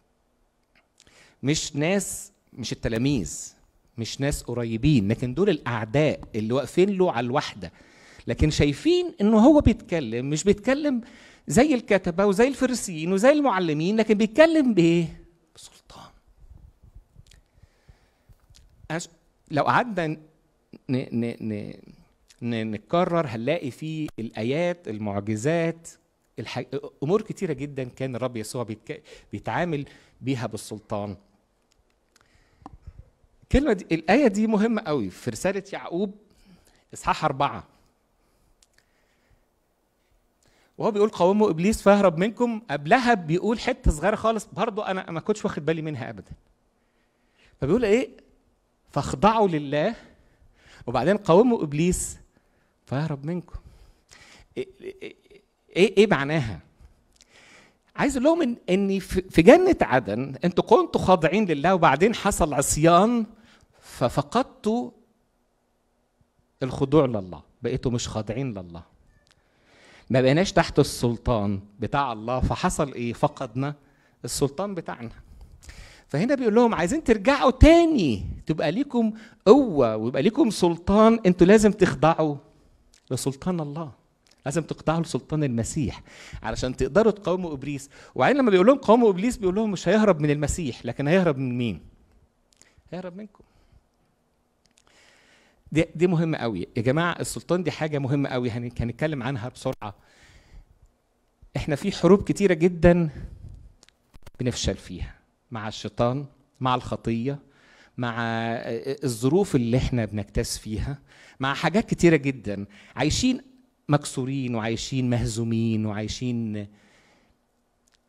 مش ناس مش التلاميذ مش ناس قريبين لكن دول الأعداء اللي واقفين له على الوحدة لكن شايفين إنه هو بيتكلم مش بيتكلم زي الكتبة وزي الفريسيين وزي المعلمين لكن بيتكلم بإيه؟ بسلطان لو قعدنا ن... ن... ن... نكرر هنلاقي في الآيات المعجزات الح... امور كتيره جدا كان الرب يسوع بيتك... بيتعامل بيها بالسلطان الكلمه دي الايه دي مهمه قوي في رساله يعقوب اصحاح اربعه وهو بيقول قاوموا ابليس فيهرب منكم قبلها بيقول حته صغيره خالص برضو انا ما كنتش واخد بالي منها ابدا فبيقول ايه فاخضعوا لله وبعدين قاوموا ابليس فيهرب منكم إيه إيه ايه ايه معناها؟ عايز اقول لهم ان ان في جنه عدن انتوا كنتوا خاضعين لله وبعدين حصل عصيان ففقدتوا الخضوع لله بقيتوا مش خاضعين لله ما بقيناش تحت السلطان بتاع الله فحصل ايه فقدنا السلطان بتاعنا فهنا بيقول لهم عايزين ترجعوا تاني تبقى ليكم قوه ويبقى ليكم سلطان انتوا لازم تخضعوا لسلطان الله لازم تخضعوا لسلطان المسيح علشان تقدروا تقاوموا ابليس وبعدين لما بيقول لهم قاوموا ابليس بيقول لهم مش هيهرب من المسيح لكن هيهرب من مين؟ هيهرب منكم. دي دي مهمه قوي يا جماعه السلطان دي حاجه مهمه قوي هنتكلم عنها بسرعه. احنا في حروب كتيره جدا بنفشل فيها مع الشيطان مع الخطيه مع الظروف اللي احنا بنكتاز فيها مع حاجات كتيره جدا عايشين مكسورين وعايشين مهزومين وعايشين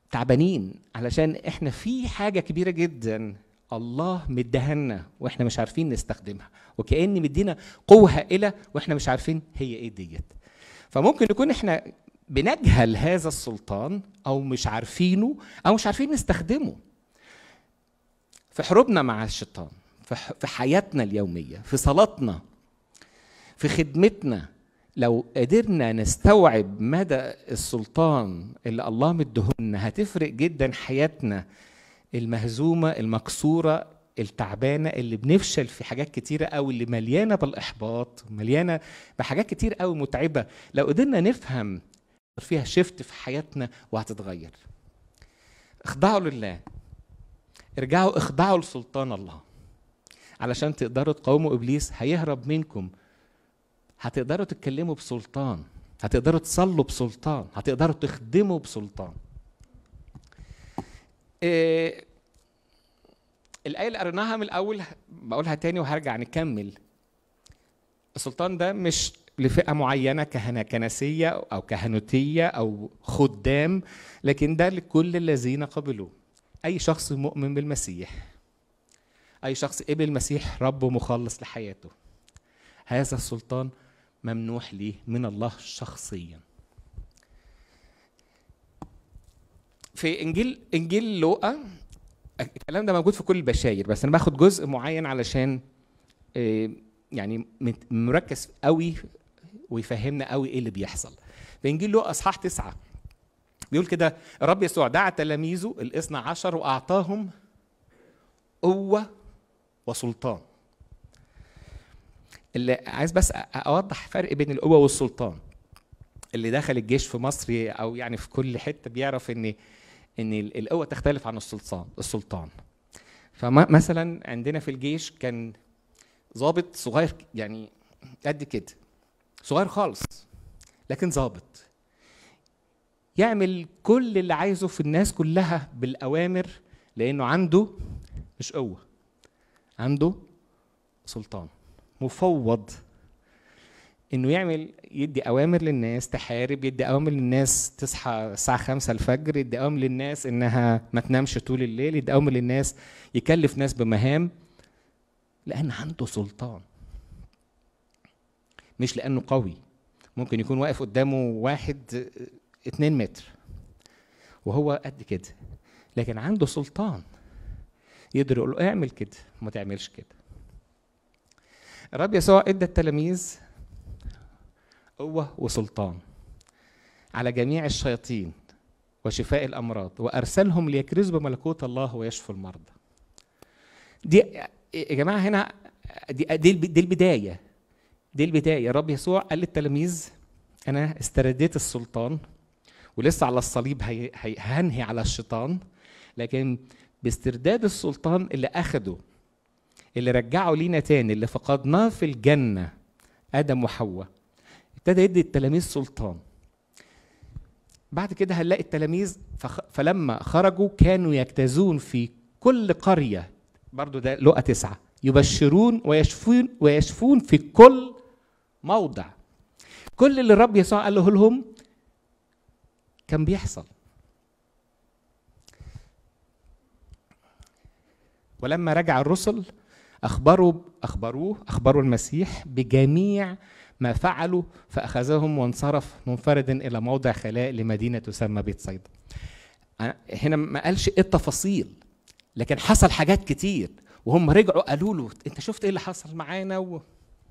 تعبانين علشان احنا في حاجه كبيره جدا الله مديها واحنا مش عارفين نستخدمها وكأن مدينا قوه هائله واحنا مش عارفين هي ايه ديت فممكن نكون احنا بنجهل هذا السلطان او مش عارفينه او مش عارفين نستخدمه في حروبنا مع الشيطان في ح- في حياتنا اليوميه في صلاتنا في خدمتنا لو قدرنا نستوعب مدى السلطان اللي الله مديهولنا هتفرق جدا حياتنا المهزومه المكسوره التعبانه اللي بنفشل في حاجات كتيره قوي اللي مليانه بالاحباط مليانه بحاجات كتير قوي متعبه لو قدرنا نفهم فيها شفت في حياتنا وهتتغير اخضعوا لله ارجعوا اخضعوا لسلطان الله علشان تقدروا تقاوموا ابليس هيهرب منكم هتقدروا تتكلموا بسلطان هتقدروا تصلوا بسلطان هتقدروا تخدموا بسلطان إيه الآية اللي قريناها من الأول بقولها تاني وهرجع نكمل السلطان ده مش لفئة معينة كهنة كنسية أو كهنوتية أو خدام لكن ده لكل الذين قبلوه أي شخص مؤمن بالمسيح أي شخص قبل المسيح رب ومخلص لحياته هذا السلطان ممنوح ليه من الله شخصيا في انجيل انجيل لوقا الكلام ده موجود في كل البشاير بس انا باخد جزء معين علشان آه، يعني مت- مركز قوي ويفهمنا قوي ايه اللي بيحصل في انجيل لوقا اصحاح تسعة بيقول كده الرب يسوع دعا تلاميذه الاثنى عشر واعطاهم قوه وسلطان اللي عايز بس أ- اوضح فرق بين القوه والسلطان اللي دخل الجيش في مصر او يعني في كل حته بيعرف ان ان ال- القوه تختلف عن السلطان السلطان فمثلا عندنا في الجيش كان ضابط صغير يعني قد كده صغير خالص لكن ضابط يعمل كل اللي عايزه في الناس كلها بالاوامر لانه عنده مش قوه عنده سلطان مفوض انه يعمل يدي اوامر للناس تحارب يدي اوامر للناس تصحى الساعه 5 الفجر يدي اوامر للناس انها ما تنامش طول الليل يدي اوامر للناس يكلف ناس بمهام لان عنده سلطان مش لانه قوي ممكن يكون واقف قدامه واحد اتنين متر وهو قد كده لكن عنده سلطان يقدر يقول له اعمل كده وما تعملش كده الرب يسوع ادى التلاميذ قوة وسلطان على جميع الشياطين وشفاء الأمراض وأرسلهم ليكرزوا بملكوت الله ويشفوا المرضى دي يا جماعة هنا دي دي, الب- دي البداية دي البداية الرب يسوع قال للتلاميذ أنا استرديت السلطان ولسه على الصليب هي هي هنهي على الشيطان لكن باسترداد السلطان اللي أخده اللي رجعه لينا تاني اللي فقدناه في الجنة آدم وحواء ابتدى يدي التلاميذ سلطان بعد كده هنلاقي التلاميذ فخ... فلما خرجوا كانوا يجتازون في كل قرية برضو ده لقى تسعة يبشرون ويشفون ويشفون في كل موضع كل اللي الرب يسوع قاله لهم كان بيحصل ولما رجع الرسل أخبروا أخبروه أخبروا المسيح بجميع ما فعلوا فأخذهم وانصرف منفردا إلى موضع خلاء لمدينة تسمى بيت صيدا أنا- هنا ما قالش إيه التفاصيل لكن حصل حاجات كتير وهم رجعوا قالوا له أنت شفت إيه اللي حصل معانا و...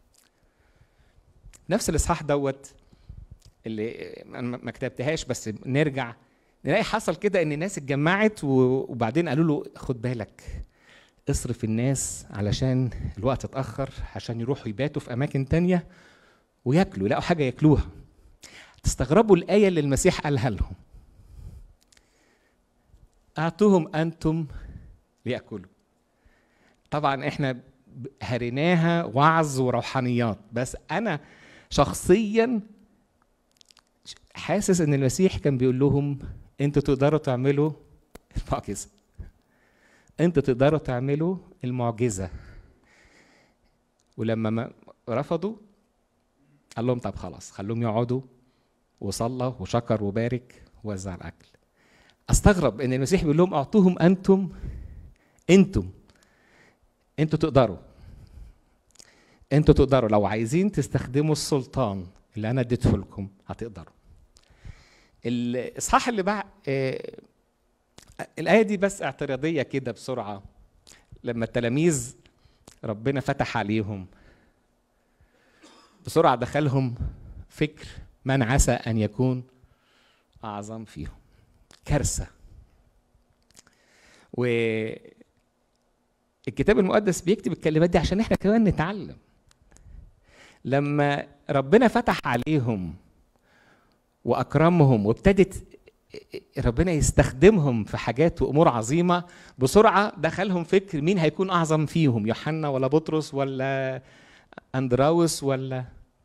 نفس الإصحاح دوت اللي أنا ما ما كتبتهاش بس نرجع نلاقي حصل كده إن الناس اتجمعت و- وبعدين قالوا له خد بالك اصرف الناس علشان الوقت اتأخر عشان يروحوا يباتوا في أماكن تانية وياكلوا يلاقوا حاجة ياكلوها تستغربوا الآية اللي المسيح قالها لهم أعطوهم أنتم ليأكلوا طبعا احنا ب- هريناها وعظ وروحانيات بس أنا شخصيا ش- حاسس ان المسيح كان بيقول لهم انتوا تقدروا تعملوا المعجزه انتوا تقدروا تعملوا المعجزه ولما ما رفضوا قال لهم طب خلاص خلوهم يقعدوا وصلى وشكر وبارك ووزع الاكل استغرب ان المسيح بيقول لهم اعطوهم انتم انتم انتوا تقدروا انتوا تقدروا لو عايزين تستخدموا السلطان اللي انا اديته لكم هتقدروا الاصحاح اللي بعد آه الايه دي بس اعتراضيه كده بسرعه لما التلاميذ ربنا فتح عليهم بسرعه دخلهم فكر من عسى ان يكون اعظم فيهم كارثه و الكتاب المقدس بيكتب الكلمات دي عشان احنا كمان نتعلم لما ربنا فتح عليهم واكرمهم وابتدت ربنا يستخدمهم في حاجات وامور عظيمه بسرعه دخلهم فكر مين هيكون اعظم فيهم يوحنا ولا بطرس ولا اندراوس ولا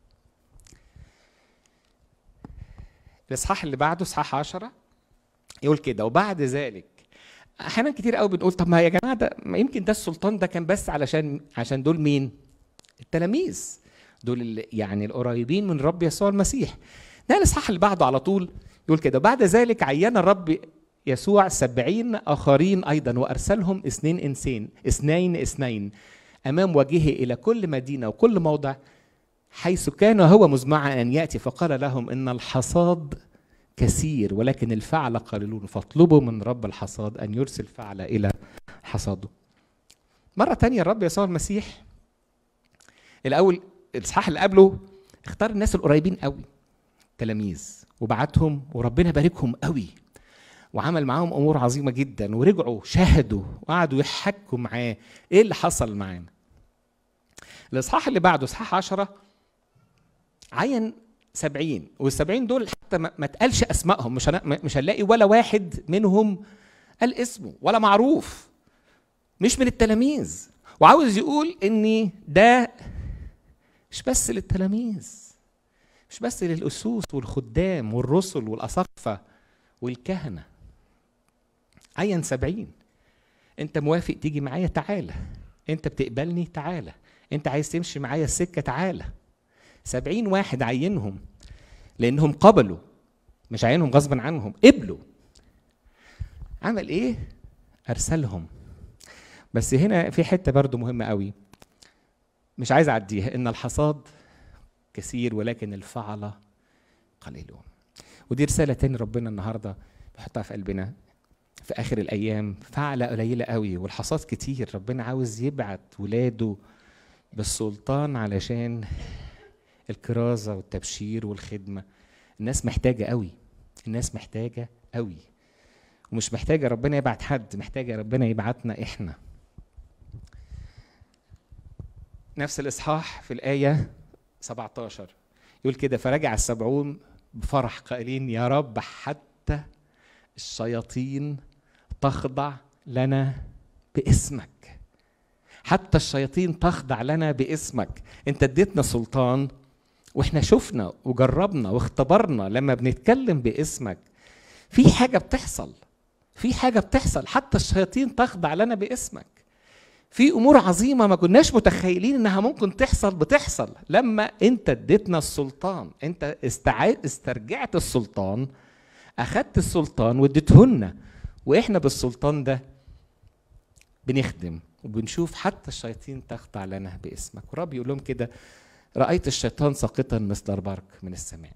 الاصحاح اللي بعده اصحاح عشرة يقول كده وبعد ذلك احيانا كتير قوي بنقول طب ما يا جماعه ده ما يمكن ده السلطان ده كان بس علشان عشان دول مين؟ التلاميذ دول اللي يعني القريبين من رب يسوع المسيح ده الاصحاح اللي بعده على طول يقول كده بعد ذلك عين الرب يسوع سبعين آخرين أيضا وأرسلهم اثنين إنسان اثنين اثنين أمام وجهه إلى كل مدينة وكل موضع حيث كان هو مزمعا أن يأتي فقال لهم إن الحصاد كثير ولكن الفعل قليلون فاطلبوا من رب الحصاد أن يرسل فعل إلى حصاده مرة تانية الرب يسوع المسيح الأول الإصحاح اللي قبله اختار الناس القريبين قوي تلاميذ وبعتهم وربنا باركهم قوي وعمل معاهم امور عظيمه جدا ورجعوا شاهدوا وقعدوا يحكوا معاه ايه اللي حصل معانا الاصحاح اللي بعده اصحاح عشرة عين سبعين والسبعين دول حتى ما ما اتقالش اسمائهم مش هن- مش هنلاقي ولا واحد منهم قال اسمه ولا معروف مش من التلاميذ وعاوز يقول ان ده مش بس للتلاميذ مش بس للأسوس والخدام والرسل والأساقفة والكهنة عين سبعين انت موافق تيجي معايا تعالى انت بتقبلني تعالى انت عايز تمشي معايا السكة تعالى سبعين واحد عينهم لأنهم قبلوا مش عينهم غصبا عنهم قبلوا عمل ايه أرسلهم بس هنا في حتة برضو مهمة قوي مش عايز أعديها إن الحصاد كثير ولكن الفعل قليلون ودي رسالة تاني ربنا النهاردة بيحطها في قلبنا في آخر الأيام فعلة قليلة قوي والحصاد كتير ربنا عاوز يبعت ولاده بالسلطان علشان الكرازة والتبشير والخدمة الناس محتاجة قوي الناس محتاجة قوي ومش محتاجة ربنا يبعت حد محتاجة ربنا يبعتنا إحنا نفس الإصحاح في الآية 17 يقول كده فرجع السبعون بفرح قائلين يا رب حتى الشياطين تخضع لنا باسمك حتى الشياطين تخضع لنا باسمك انت اديتنا سلطان واحنا شفنا وجربنا واختبرنا لما بنتكلم باسمك في حاجه بتحصل في حاجه بتحصل حتى الشياطين تخضع لنا باسمك في امور عظيمه ما كناش متخيلين انها ممكن تحصل بتحصل لما انت اديتنا السلطان انت استعاد استرجعت السلطان اخدت السلطان واديتهن واحنا بالسلطان ده بنخدم وبنشوف حتى الشياطين تخضع لنا باسمك ورب يقول لهم كده رايت الشيطان ساقطا مثل البرق من السماء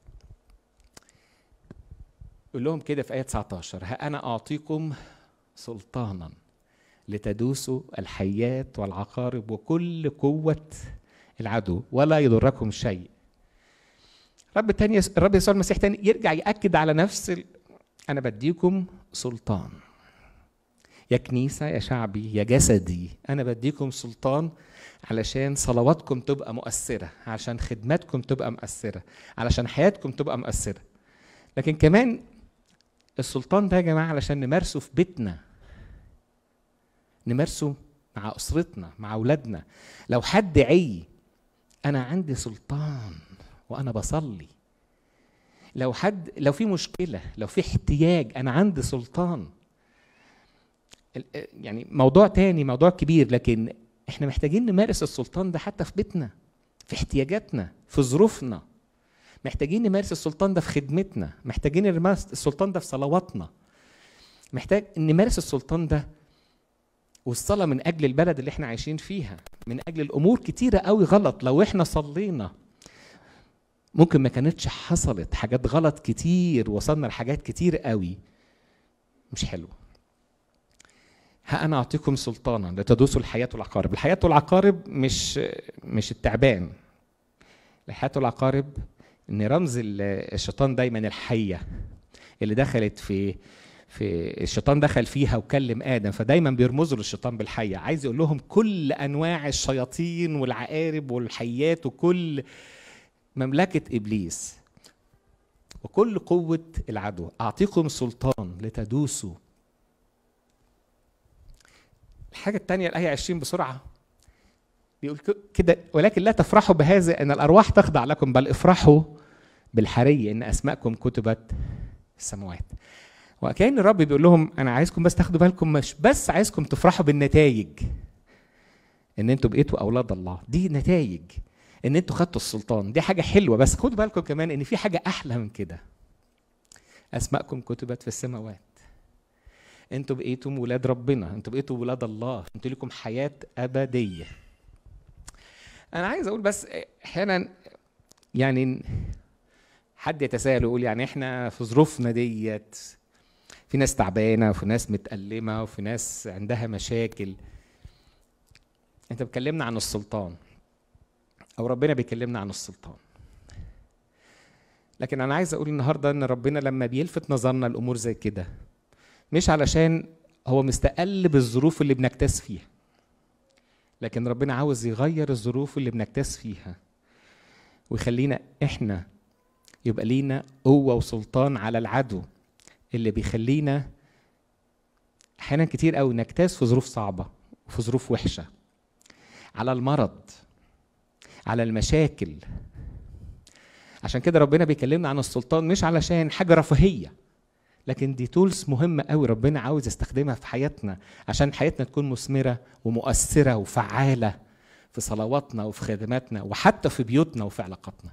يقول لهم كده في ايه 19 ها انا اعطيكم سلطانا لتدوسوا الحيات والعقارب وكل قوة العدو ولا يضركم شيء رب تاني الرب يسوع المسيح تاني يرجع يأكد على نفس ال... أنا بديكم سلطان يا كنيسة يا شعبي يا جسدي أنا بديكم سلطان علشان صلواتكم تبقى مؤثرة علشان خدماتكم تبقى مؤثرة علشان حياتكم تبقى مؤثرة لكن كمان السلطان ده يا جماعة علشان نمارسه في بيتنا نمارسه مع اسرتنا مع اولادنا لو حد عي انا عندي سلطان وانا بصلي لو حد لو في مشكله لو في احتياج انا عندي سلطان ال- يعني موضوع تاني موضوع كبير لكن احنا محتاجين نمارس السلطان ده حتى في بيتنا في احتياجاتنا في ظروفنا محتاجين نمارس السلطان ده في خدمتنا محتاجين نمارس السلطان ده في صلواتنا محتاج نمارس السلطان ده والصلاه من اجل البلد اللي احنا عايشين فيها من اجل الامور كتيره قوي غلط لو احنا صلينا ممكن ما كانتش حصلت حاجات غلط كتير وصلنا لحاجات كتير قوي مش حلوه ها انا اعطيكم سلطانا لتدوسوا الحياه والعقارب الحياه والعقارب مش مش التعبان الحياه والعقارب ان رمز الشيطان دايما الحيه اللي دخلت في في الشيطان دخل فيها وكلم ادم فدايما بيرمزوا للشيطان بالحيه عايز يقول لهم كل انواع الشياطين والعقارب والحيات وكل مملكه ابليس وكل قوه العدو اعطيكم سلطان لتدوسوا الحاجه الثانيه الايه 20 بسرعه بيقول كده ولكن لا تفرحوا بهذا ان الارواح تخضع لكم بل افرحوا بالحري ان اسماءكم كتبت في السماوات وكان الرب بيقول لهم انا عايزكم بس تاخدوا بالكم مش بس عايزكم تفرحوا بالنتائج ان انتوا بقيتوا اولاد الله دي نتائج ان انتوا خدتوا السلطان دي حاجه حلوه بس خدوا بالكم كمان ان في حاجه احلى من كده اسماءكم كتبت في السماوات انتوا بقيتم ولاد ربنا انتوا بقيتوا ولاد الله انتوا لكم حياه ابديه انا عايز اقول بس احيانا يعني حد يتساءل ويقول يعني احنا في ظروفنا ديت في ناس تعبانه وفي ناس متألمه وفي ناس عندها مشاكل انت بتكلمنا عن السلطان او ربنا بيكلمنا عن السلطان لكن انا عايز اقول النهارده ان ربنا لما بيلفت نظرنا الامور زي كده مش علشان هو مستقل بالظروف اللي بنكتاز فيها لكن ربنا عاوز يغير الظروف اللي بنكتاز فيها ويخلينا احنا يبقى لينا قوه وسلطان على العدو اللي بيخلينا احيانا كتير قوي نجتاز في ظروف صعبه وفي ظروف وحشه على المرض على المشاكل عشان كده ربنا بيكلمنا عن السلطان مش علشان حاجه رفاهيه لكن دي تولز مهمه قوي ربنا عاوز يستخدمها في حياتنا عشان حياتنا تكون مثمره ومؤثره وفعاله في صلواتنا وفي خدماتنا وحتى في بيوتنا وفي علاقاتنا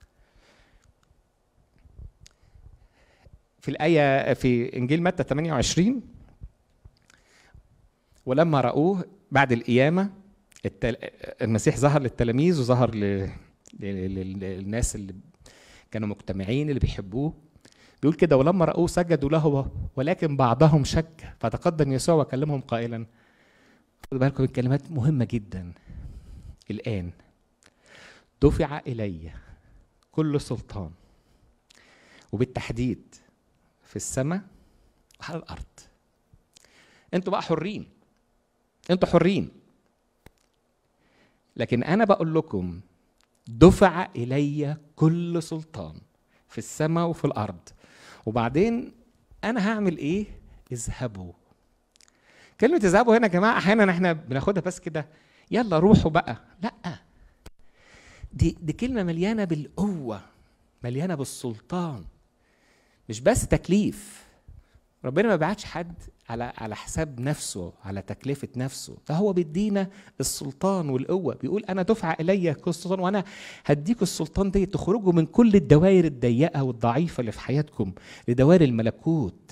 في الآية في إنجيل متى 28 ولما رأوه بعد القيامة التل... المسيح ظهر للتلاميذ وظهر ل... للناس اللي كانوا مجتمعين اللي بيحبوه بيقول كده ولما رأوه سجدوا له ولكن بعضهم شك فتقدم يسوع وكلمهم قائلا خدوا بالكم الكلمات مهمة جدا الآن دفع إلي كل سلطان وبالتحديد في السماء وعلى الارض انتوا بقى حرين انتوا حرين لكن انا بقول لكم دفع الي كل سلطان في السماء وفي الارض وبعدين انا هعمل ايه اذهبوا كلمة اذهبوا هنا يا جماعة أحيانا احنا بناخدها بس كده يلا روحوا بقى لا دي دي كلمة مليانة بالقوة مليانة بالسلطان مش بس تكليف ربنا ما بعتش حد على على حساب نفسه على تكلفة نفسه ده هو بيدينا السلطان والقوة بيقول أنا دفع إلي كل السلطان وأنا هديكوا السلطان دي تخرجوا من كل الدوائر الضيقة والضعيفة اللي في حياتكم لدوائر الملكوت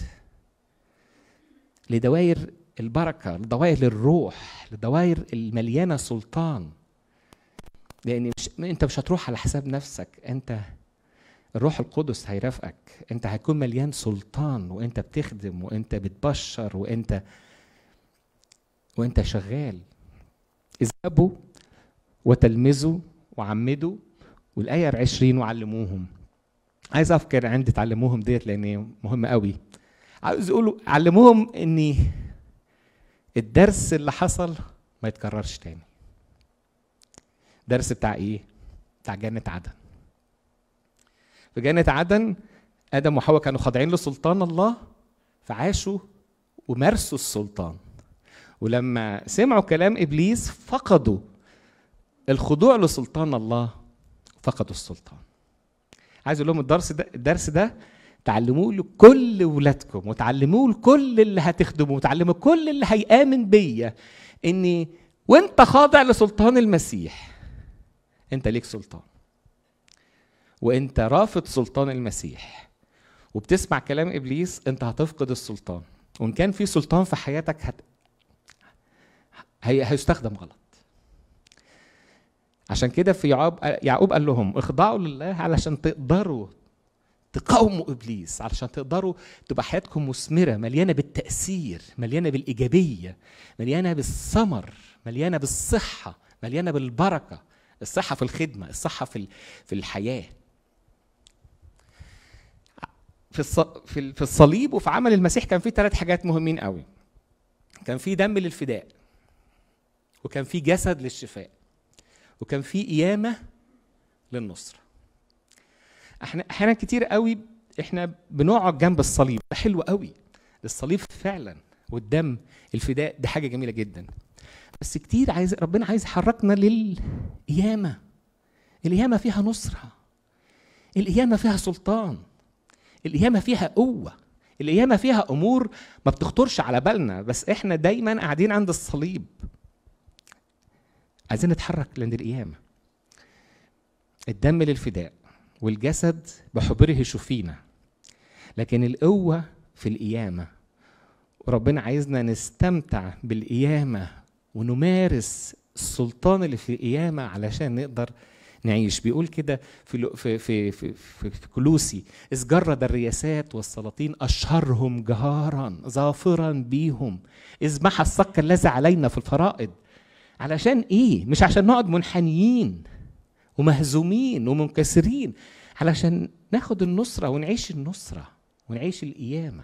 لدوائر البركة لدوائر الروح لدوائر المليانة سلطان لأن مش أنت مش هتروح على حساب نفسك أنت الروح القدس هيرافقك انت هيكون مليان سلطان وانت بتخدم وانت بتبشر وانت وانت شغال اذهبوا وتلمذوا وعمدوا والآية 20 وعلموهم عايز أفكر عندي تعلموهم ديت لأن مهمة قوي عاوز يقولوا علموهم إن الدرس اللي حصل ما يتكررش تاني درس بتاع إيه؟ بتاع جنة عدن في جنة عدن آدم وحواء كانوا خاضعين لسلطان الله فعاشوا ومارسوا السلطان ولما سمعوا كلام إبليس فقدوا الخضوع لسلطان الله فقدوا السلطان عايز اقول لهم الدرس ده الدرس ده تعلموه لكل ولادكم وتعلموه لكل اللي هتخدموه وتعلموا كل اللي هيآمن بيا اني وانت خاضع لسلطان المسيح انت ليك سلطان وانت رافض سلطان المسيح وبتسمع كلام ابليس انت هتفقد السلطان وان كان في سلطان في حياتك هت... هي... هيستخدم غلط عشان كده في يعقوب يعقوب قال لهم اخضعوا لله علشان تقدروا تقاوموا ابليس علشان تقدروا تبقى حياتكم مثمره مليانه بالتاثير مليانه بالايجابيه مليانه بالثمر مليانه بالصحه مليانه بالبركه الصحه في الخدمه الصحه في ال- في الحياه في الص- في ال- في الصليب وفي عمل المسيح كان في ثلاث حاجات مهمين قوي كان في دم للفداء وكان في جسد للشفاء وكان في قيامه للنصره احنا احيانا كتير قوي احنا بنقعد جنب الصليب ده حلو قوي الصليب فعلا والدم الفداء دي حاجه جميله جدا بس كتير عايز ربنا عايز يحركنا للقيامه القيامه فيها نصره القيامه فيها سلطان القيامه فيها قوه القيامه فيها امور ما بتخطرش على بالنا بس احنا دايما قاعدين عند الصليب عايزين نتحرك لعند القيامه الدم للفداء والجسد بحبره شفينا لكن القوه في القيامه وربنا عايزنا نستمتع بالقيامه ونمارس السلطان اللي في القيامه علشان نقدر نعيش بيقول كده في لو- في في في, في, في كلوسي اذ جرد الرياسات والسلاطين اشهرهم جهارا ظافرا بيهم اذ محى الصك الذي علينا في الفرائض علشان ايه مش عشان نقعد منحنيين ومهزومين ومنكسرين علشان ناخد النصره ونعيش النصره ونعيش القيامه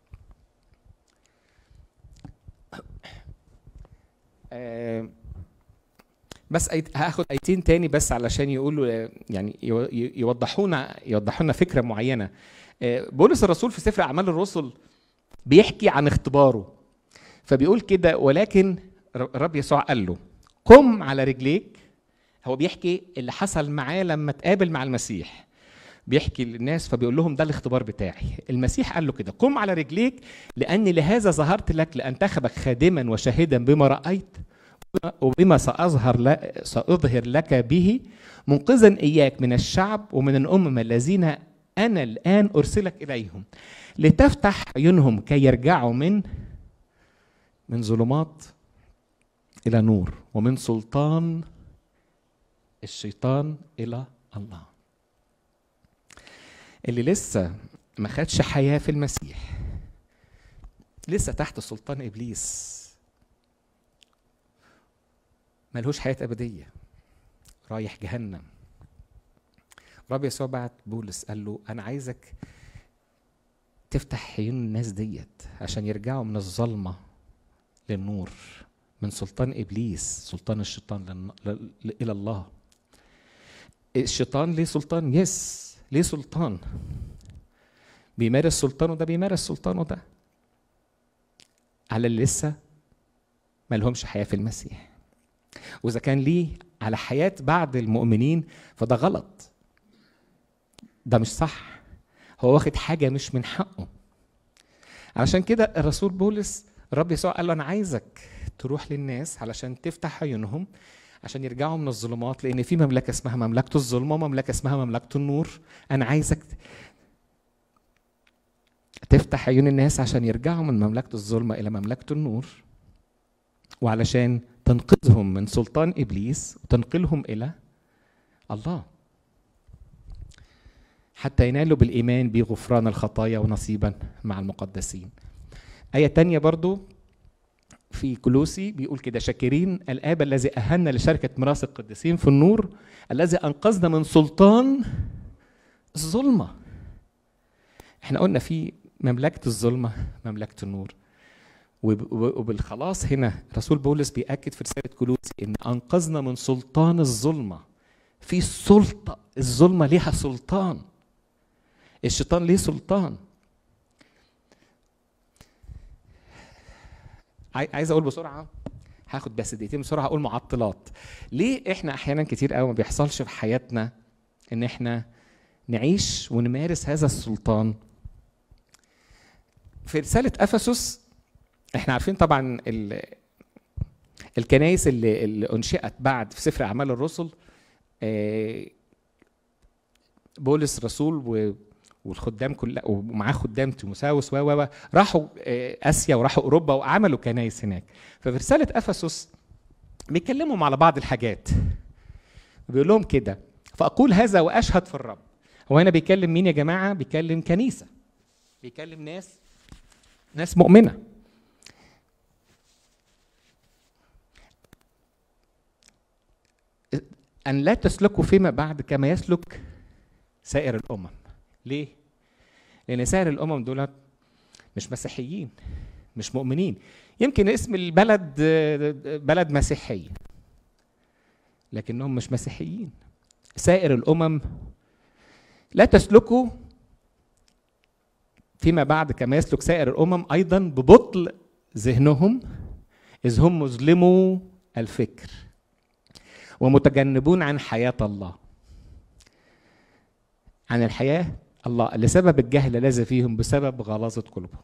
آه، بس أيت- هاخد ايتين تاني بس علشان يقولوا آه، يعني يو- ي- يوضحونا يوضحوا لنا فكره معينه آه، بولس الرسول في سفر اعمال الرسل بيحكي عن اختباره فبيقول كده ولكن ر- الرب يسوع قال له قم على رجليك هو بيحكي اللي حصل معاه لما تقابل مع المسيح بيحكي للناس فبيقول لهم ده الاختبار بتاعي المسيح قال له كده قم على رجليك لاني لهذا ظهرت لك لانتخبك خادما وشاهدا بما رايت وبما ساظهر ل... ساظهر لك به منقذا اياك من الشعب ومن الامم الذين انا الان ارسلك اليهم لتفتح عيونهم كي يرجعوا من من ظلمات الى نور ومن سلطان الشيطان الى الله اللي لسه ما خدش حياه في المسيح لسه تحت سلطان ابليس ملهوش حياه ابديه رايح جهنم رب يسوع بعت بولس قال له انا عايزك تفتح عيون الناس ديت عشان يرجعوا من الظلمه للنور من سلطان ابليس سلطان الشيطان للن- ل- الى الله الشيطان ليه سلطان يس ليه سلطان بيمارس سلطانه ده بيمارس سلطانه ده على اللي لسه مالهمش حياه في المسيح واذا كان ليه على حياه بعض المؤمنين فده غلط ده مش صح هو واخد حاجه مش من حقه علشان كده الرسول بولس الرب يسوع قال له انا عايزك تروح للناس علشان تفتح عيونهم عشان يرجعوا من الظلمات لان في مملكه اسمها مملكه الظلمه ومملكه اسمها مملكه النور انا عايزك تفتح عيون الناس عشان يرجعوا من مملكه الظلمه الى مملكه النور وعلشان تنقذهم من سلطان ابليس وتنقلهم الى الله حتى ينالوا بالايمان بغفران الخطايا ونصيبا مع المقدسين ايه تانية برضو في كلوسي بيقول كده شاكرين الاب الذي اهلنا لشركه ميراث القديسين في النور الذي انقذنا من سلطان الظلمه احنا قلنا في مملكه الظلمه مملكه النور وب- وب- وبالخلاص هنا رسول بولس بيأكد في رسالة كلوسي إن أنقذنا من سلطان الظلمة في سلطة الظلمة ليها سلطان الشيطان ليه سلطان عاي- عايز أقول بسرعة هاخد بس دقيقتين بسرعة أقول معطلات ليه إحنا أحيانا كتير قوي ما بيحصلش في حياتنا إن إحنا نعيش ونمارس هذا السلطان في رسالة أفسس احنا عارفين طبعا ال... الكنائس اللي, اللي انشئت بعد في سفر اعمال الرسل آه، بولس رسول و... والخدام كلها ومعاه خدام تيموساوس و و و راحوا آه، اسيا وراحوا اوروبا وعملوا كنايس هناك ففي رساله افسس بيتكلموا على بعض الحاجات بيقول لهم كده فاقول هذا واشهد في الرب هو هنا بيكلم مين يا جماعه بيكلم كنيسه بيكلم ناس ناس مؤمنه ان لا تسلكوا فيما بعد كما يسلك سائر الامم ليه لان سائر الامم دول مش مسيحيين مش مؤمنين يمكن اسم البلد آه، بلد مسيحيه لكنهم مش مسيحيين سائر الامم لا تسلكوا فيما بعد كما يسلك سائر الامم ايضا ببطل ذهنهم اذ هم مظلموا الفكر ومتجنبون عن حياه الله عن الحياه الله لسبب الجهل الذي فيهم بسبب غلاظه قلوبهم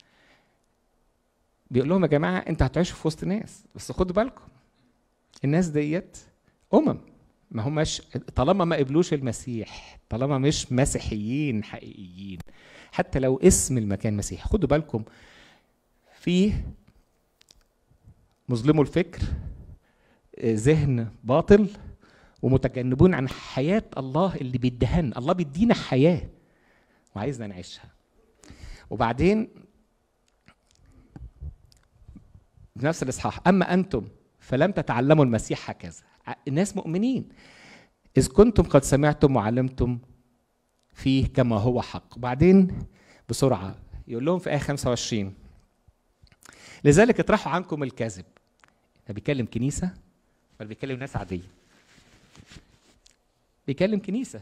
بيقول لهم يا جماعه انت هتعيشوا في وسط ناس بس خدوا بالكم الناس ديت امم ما هماش طالما ما قبلوش المسيح طالما مش مسيحيين حقيقيين حتى لو اسم المكان مسيحي خدوا بالكم فيه مظلموا الفكر آه، ذهن باطل ومتجنبون عن حياة الله اللي بيدهن الله بيدينا حياة وعايزنا نعيشها وبعدين في نفس الإصحاح أما أنتم فلم تتعلموا المسيح هكذا ع- الناس مؤمنين إذ كنتم قد سمعتم وعلمتم فيه كما هو حق وبعدين بسرعة يقول لهم في آية 25 لذلك اطرحوا عنكم الكذب ده بيكلم كنيسة ولا بيكلم ناس عادية بيكلم كنيسة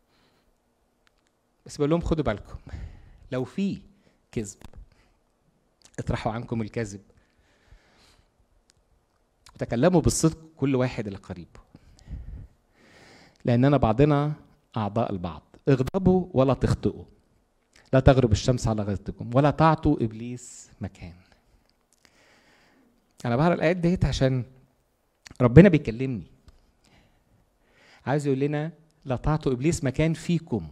بس بقول لهم خدوا بالكم لو في كذب اطرحوا عنكم الكذب وتكلموا بالصدق كل واحد لقريبه لأننا بعضنا أعضاء البعض اغضبوا ولا تخطئوا لا تغرب الشمس على غيظتكم ولا تعطوا إبليس مكان أنا بقرا الآيات ديت عشان ربنا بيكلمني عايز يقول لنا لا تعطوا إبليس مكان فيكم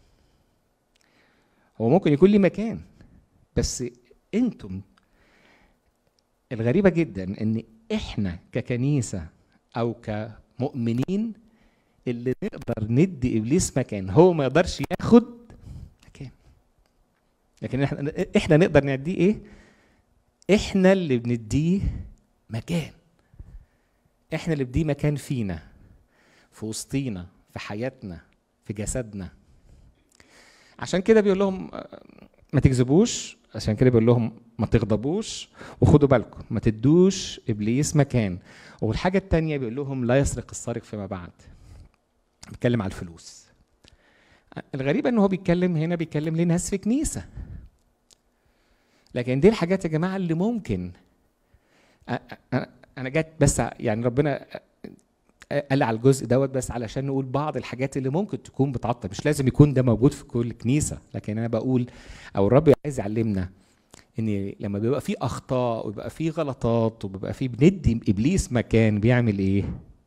هو ممكن يكون لي مكان بس انتم الغريبة جدا ان احنا ككنيسة او كمؤمنين اللي نقدر ندي ابليس مكان هو ما يقدرش ياخد مكان لكن احنا احنا نقدر نديه ايه احنا اللي بنديه مكان احنا اللي بديه مكان فينا في وسطينا في حياتنا في جسدنا عشان كده بيقول لهم آه، ما تكذبوش عشان كده بيقول لهم ما تغضبوش وخدوا بالكم ما تدوش ابليس مكان والحاجه التانية بيقول لهم لا يسرق السارق فيما بعد بيتكلم على الفلوس الغريب ان هو بيتكلم هنا بيتكلم لناس في كنيسه لكن دي الحاجات يا جماعه اللي ممكن أ- أ- انا جات بس يعني ربنا قال على الجزء دوت بس علشان نقول بعض الحاجات اللي ممكن تكون بتعطل مش لازم يكون ده موجود في كل كنيسه لكن انا بقول او الرب عايز يعلمنا ان لما بيبقى في اخطاء ويبقى في غلطات وبيبقى في بندي ابليس مكان بيعمل ايه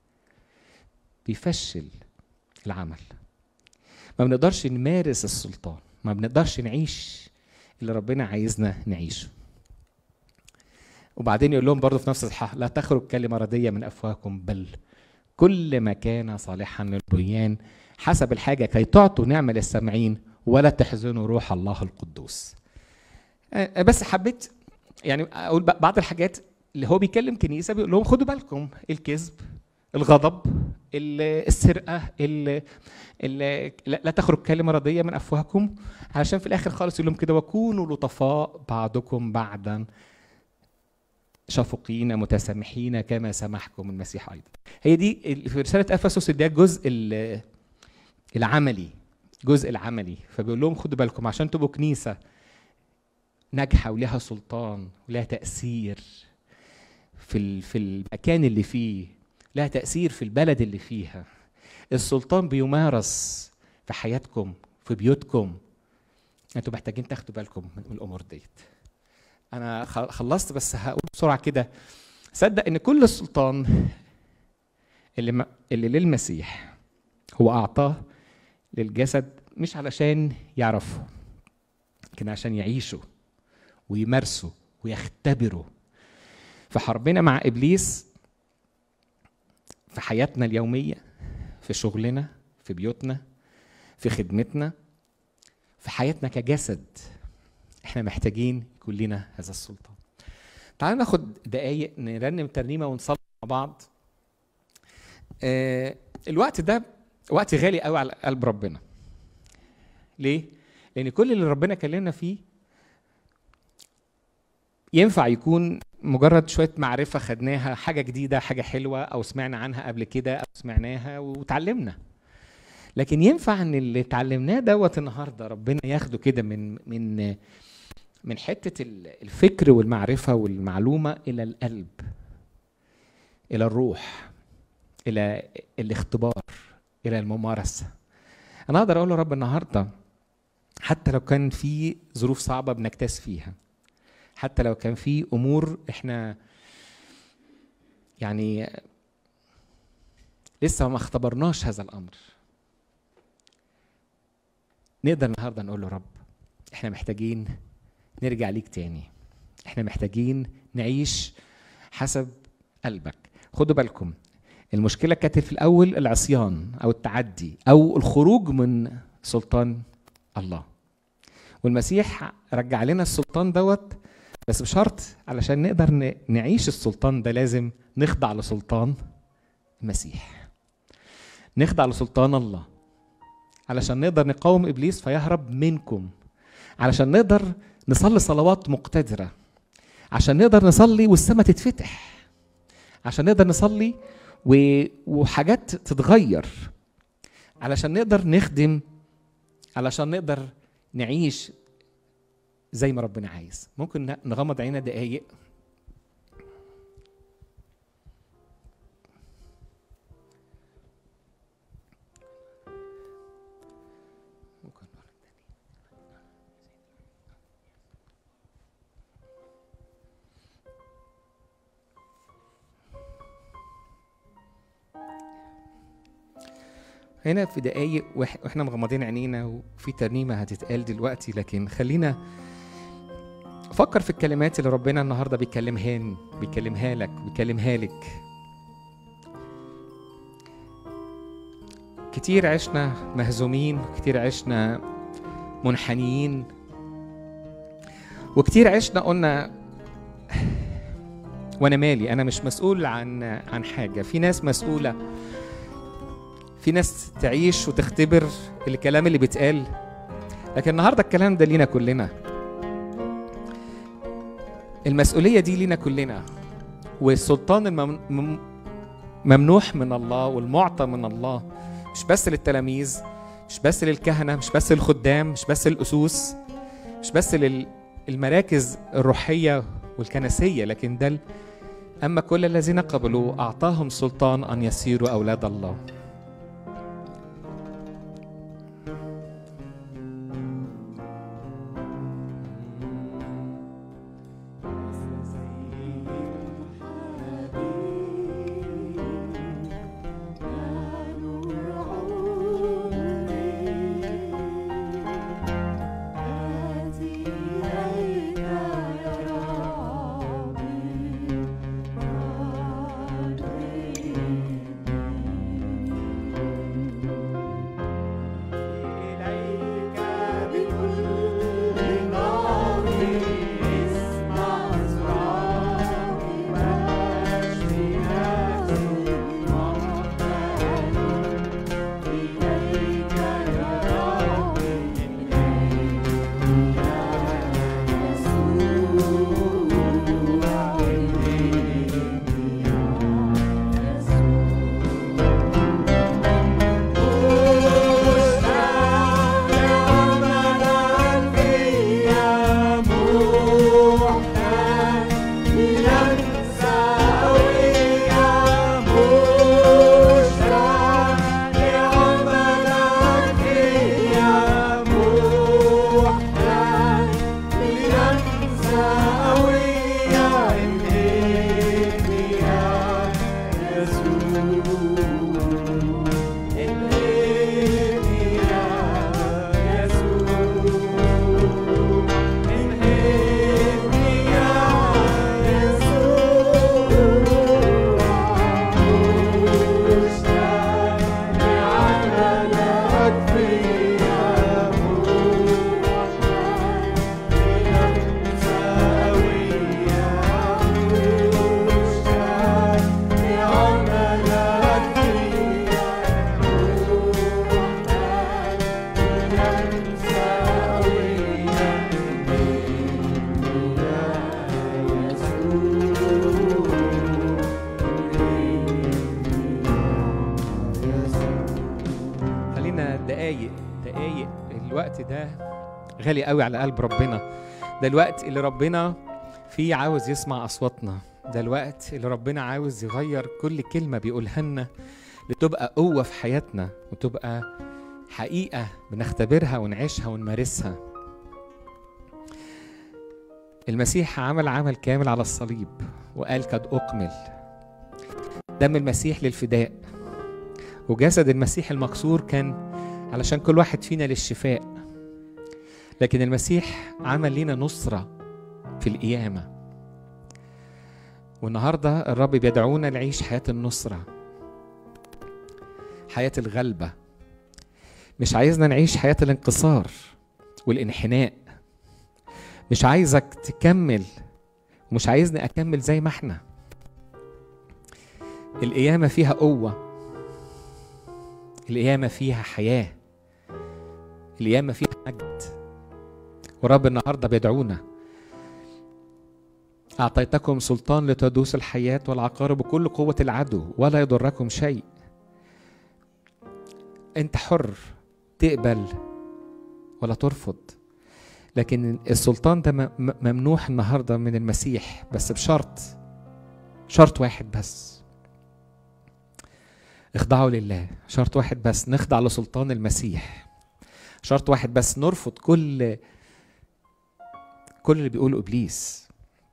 بيفشل العمل ما بنقدرش نمارس السلطان ما بنقدرش نعيش اللي ربنا عايزنا نعيشه وبعدين يقول لهم برضه في نفس الصحة لا تخرج كلمة ردية من أفواهكم بل كل ما كان صالحا للبنيان حسب الحاجة كي تعطوا نعمة للسامعين ولا تحزنوا روح الله القدوس آه، بس حبيت يعني أقول ب- بعض الحاجات اللي هو بيكلم كنيسة بيقول لهم خدوا بالكم الكذب الغضب ال- السرقة ال- ال- لا لا تخرج كلمة ردية من أفواهكم علشان في الآخر خالص يقول لهم كده وكونوا لطفاء بعضكم بعضا شفقين متسامحين كما سمحكم المسيح ايضا هي دي ال- في رساله افسس ده الجزء ال- العملي الجزء العملي فبيقول لهم خدوا بالكم عشان تبقوا كنيسه ناجحه ولها سلطان ولها تاثير في ال- في المكان اللي فيه لها تاثير في البلد اللي فيها السلطان بيمارس في حياتكم في بيوتكم انتوا محتاجين تاخدوا بالكم من الامور ديت انا خ- خلصت بس هقول بسرعه كده صدق ان كل السلطان اللي ما اللي للمسيح هو اعطاه للجسد مش علشان يعرفوا لكن عشان يعيشوا ويمارسوا ويختبروا في حربنا مع ابليس في حياتنا اليوميه في شغلنا في بيوتنا في خدمتنا في حياتنا كجسد احنا محتاجين يكون لنا هذا السلطان تعالوا ناخد دقايق نرنم ترنيمه ونصلي مع بعض آه الوقت ده وقت غالي قوي على قلب ربنا ليه لان كل اللي ربنا كلمنا فيه ينفع يكون مجرد شويه معرفه خدناها حاجه جديده حاجه حلوه او سمعنا عنها قبل كده او سمعناها وتعلمنا لكن ينفع ان اللي اتعلمناه دوت النهارده ربنا ياخده كده من من من حته الفكر والمعرفه والمعلومه الى القلب الى الروح الى الاختبار الى الممارسه انا اقدر اقول له رب النهارده حتى لو كان في ظروف صعبه بنجتاز فيها حتى لو كان في امور احنا يعني لسه ما اختبرناش هذا الامر نقدر النهارده نقول له رب احنا محتاجين نرجع ليك تاني احنا محتاجين نعيش حسب قلبك خدوا بالكم المشكله كانت في الاول العصيان او التعدي او الخروج من سلطان الله والمسيح رجع لنا السلطان دوت بس بشرط علشان نقدر نعيش السلطان ده لازم نخضع لسلطان المسيح نخضع لسلطان الله علشان نقدر نقاوم ابليس فيهرب منكم علشان نقدر نصلي صلوات مقتدره عشان نقدر نصلي والسماء تتفتح عشان نقدر نصلي و... وحاجات تتغير علشان نقدر نخدم علشان نقدر نعيش زي ما ربنا عايز ممكن نغمض عينا دقايق هنا في دقايق واحنا مغمضين عينينا وفي ترنيمه هتتقال دلوقتي لكن خلينا فكر في الكلمات اللي ربنا النهارده بيكلمها بيكلمها لك بيكلمها لك كتير عشنا مهزومين كتير عشنا منحنيين وكتير عشنا قلنا وانا مالي انا مش مسؤول عن عن حاجه في ناس مسؤوله في ناس تعيش وتختبر الكلام اللي بيتقال لكن النهارده الكلام ده لينا كلنا المسؤولية دي لينا كلنا والسلطان الممنوح من الله والمعطى من الله مش بس للتلاميذ مش بس للكهنة مش بس للخدام مش بس للأسوس مش بس للمراكز الروحية والكنسية لكن ده أما كل الذين قبلوا أعطاهم سلطان أن يصيروا أولاد الله الوقت ده غالي قوي على قلب ربنا ده الوقت اللي ربنا فيه عاوز يسمع اصواتنا ده الوقت اللي ربنا عاوز يغير كل كلمه بيقولها لنا لتبقى قوه في حياتنا وتبقى حقيقه بنختبرها ونعيشها ونمارسها المسيح عمل عمل كامل على الصليب وقال قد اكمل دم المسيح للفداء وجسد المسيح المكسور كان علشان كل واحد فينا للشفاء لكن المسيح عمل لنا نصرة في القيامة والنهاردة الرب بيدعونا نعيش حياة النصرة حياة الغلبة مش عايزنا نعيش حياة الانكسار والانحناء مش عايزك تكمل ومش عايزني أكمل زي ما احنا القيامة فيها قوة القيامة فيها حياة القيامة فيها مجد ورب النهاردة بيدعونا أعطيتكم سلطان لتدوس الحياة والعقارب بكل قوة العدو ولا يضركم شيء أنت حر تقبل ولا ترفض لكن السلطان ده م- م- ممنوح النهارده من المسيح بس بشرط شرط واحد بس اخضعوا لله شرط واحد بس نخضع لسلطان المسيح شرط واحد بس نرفض كل كل اللي بيقوله ابليس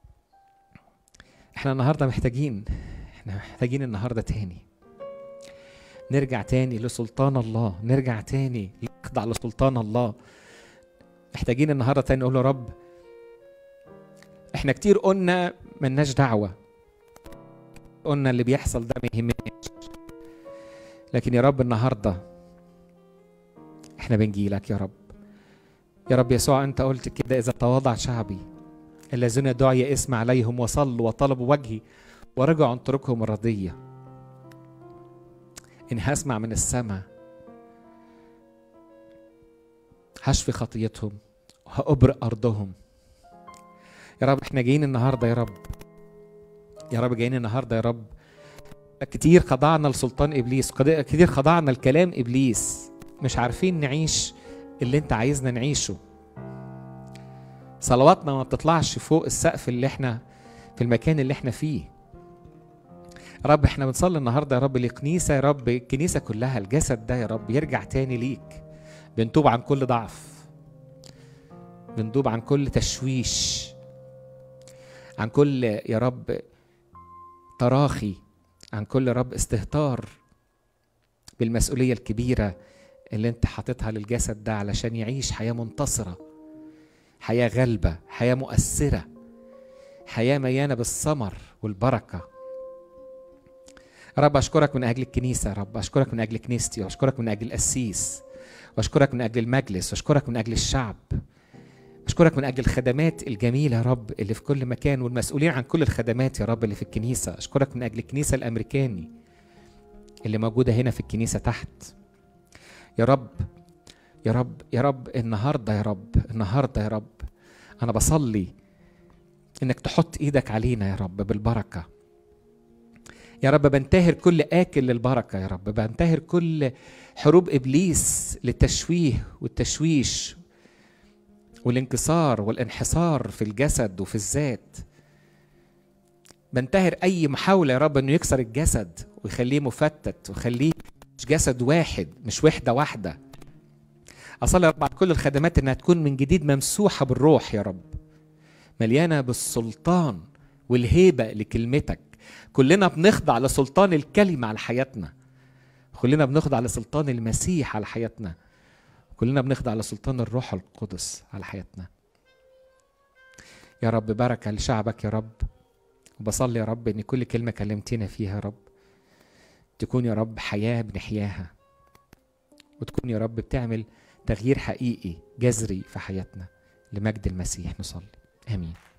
احنا النهارده محتاجين احنا محتاجين النهارده تاني نرجع تاني لسلطان الله نرجع تاني نخضع لسلطان الله محتاجين النهارده تاني نقول له رب احنا كتير قلنا ملناش دعوه قلنا اللي بيحصل ده ما يهمناش لكن يا رب النهارده احنا بنجيلك يا رب يا رب يسوع انت قلت كده اذا تواضع شعبي الذين دعي اسم عليهم وصلوا وطلبوا وجهي ورجعوا عن طرقهم الرديه ان هسمع من السماء هشفي خطيتهم وهأبرئ أرضهم يا رب احنا جايين النهاردة يا رب يا رب جايين النهاردة يا رب كتير خضعنا لسلطان إبليس قد- كتير خضعنا لكلام إبليس مش عارفين نعيش اللي انت عايزنا نعيشه صلواتنا ما بتطلعش فوق السقف اللي احنا في المكان اللي احنا فيه يا رب احنا بنصلي النهارده يا رب لكنيسه يا رب الكنيسه كلها الجسد ده يا رب يرجع تاني ليك بنتوب عن كل ضعف بنتوب عن كل تشويش عن كل يا رب تراخي عن كل رب استهتار بالمسؤولية الكبيرة اللي انت حاططها للجسد ده علشان يعيش حياة منتصرة حياة غالبة حياة مؤثرة حياة مليانة بالثمر والبركة رب أشكرك من أجل الكنيسة يا رب أشكرك من أجل كنيستي وأشكرك من أجل القسيس واشكرك من اجل المجلس واشكرك من اجل الشعب اشكرك من اجل الخدمات الجميله يا رب اللي في كل مكان والمسؤولين عن كل الخدمات يا رب اللي في الكنيسه اشكرك من اجل الكنيسه الامريكاني اللي موجوده هنا في الكنيسه تحت يا رب يا رب يا رب النهارده يا رب النهارده يا رب انا بصلي انك تحط ايدك علينا يا رب بالبركه يا رب بنتهر كل آكل للبركة يا رب بنتهر كل حروب إبليس للتشويه والتشويش والانكسار والانحصار في الجسد وفي الذات بنتهر أي محاولة يا رب إنه يكسر الجسد ويخليه مفتت ويخليه مش جسد واحد مش وحدة واحدة أصلي يا رب على كل الخدمات إنها تكون من جديد ممسوحة بالروح يا رب مليانة بالسلطان والهيبة لكلمتك كلنا بنخضع لسلطان الكلمة على حياتنا كلنا بنخضع لسلطان المسيح على حياتنا كلنا بنخضع لسلطان الروح القدس على حياتنا يا رب بركة لشعبك يا رب وبصلي يا رب ان كل كلمة كلمتنا فيها يا رب تكون يا رب حياة بنحياها وتكون يا رب بتعمل تغيير حقيقي جذري في حياتنا لمجد المسيح نصلي امين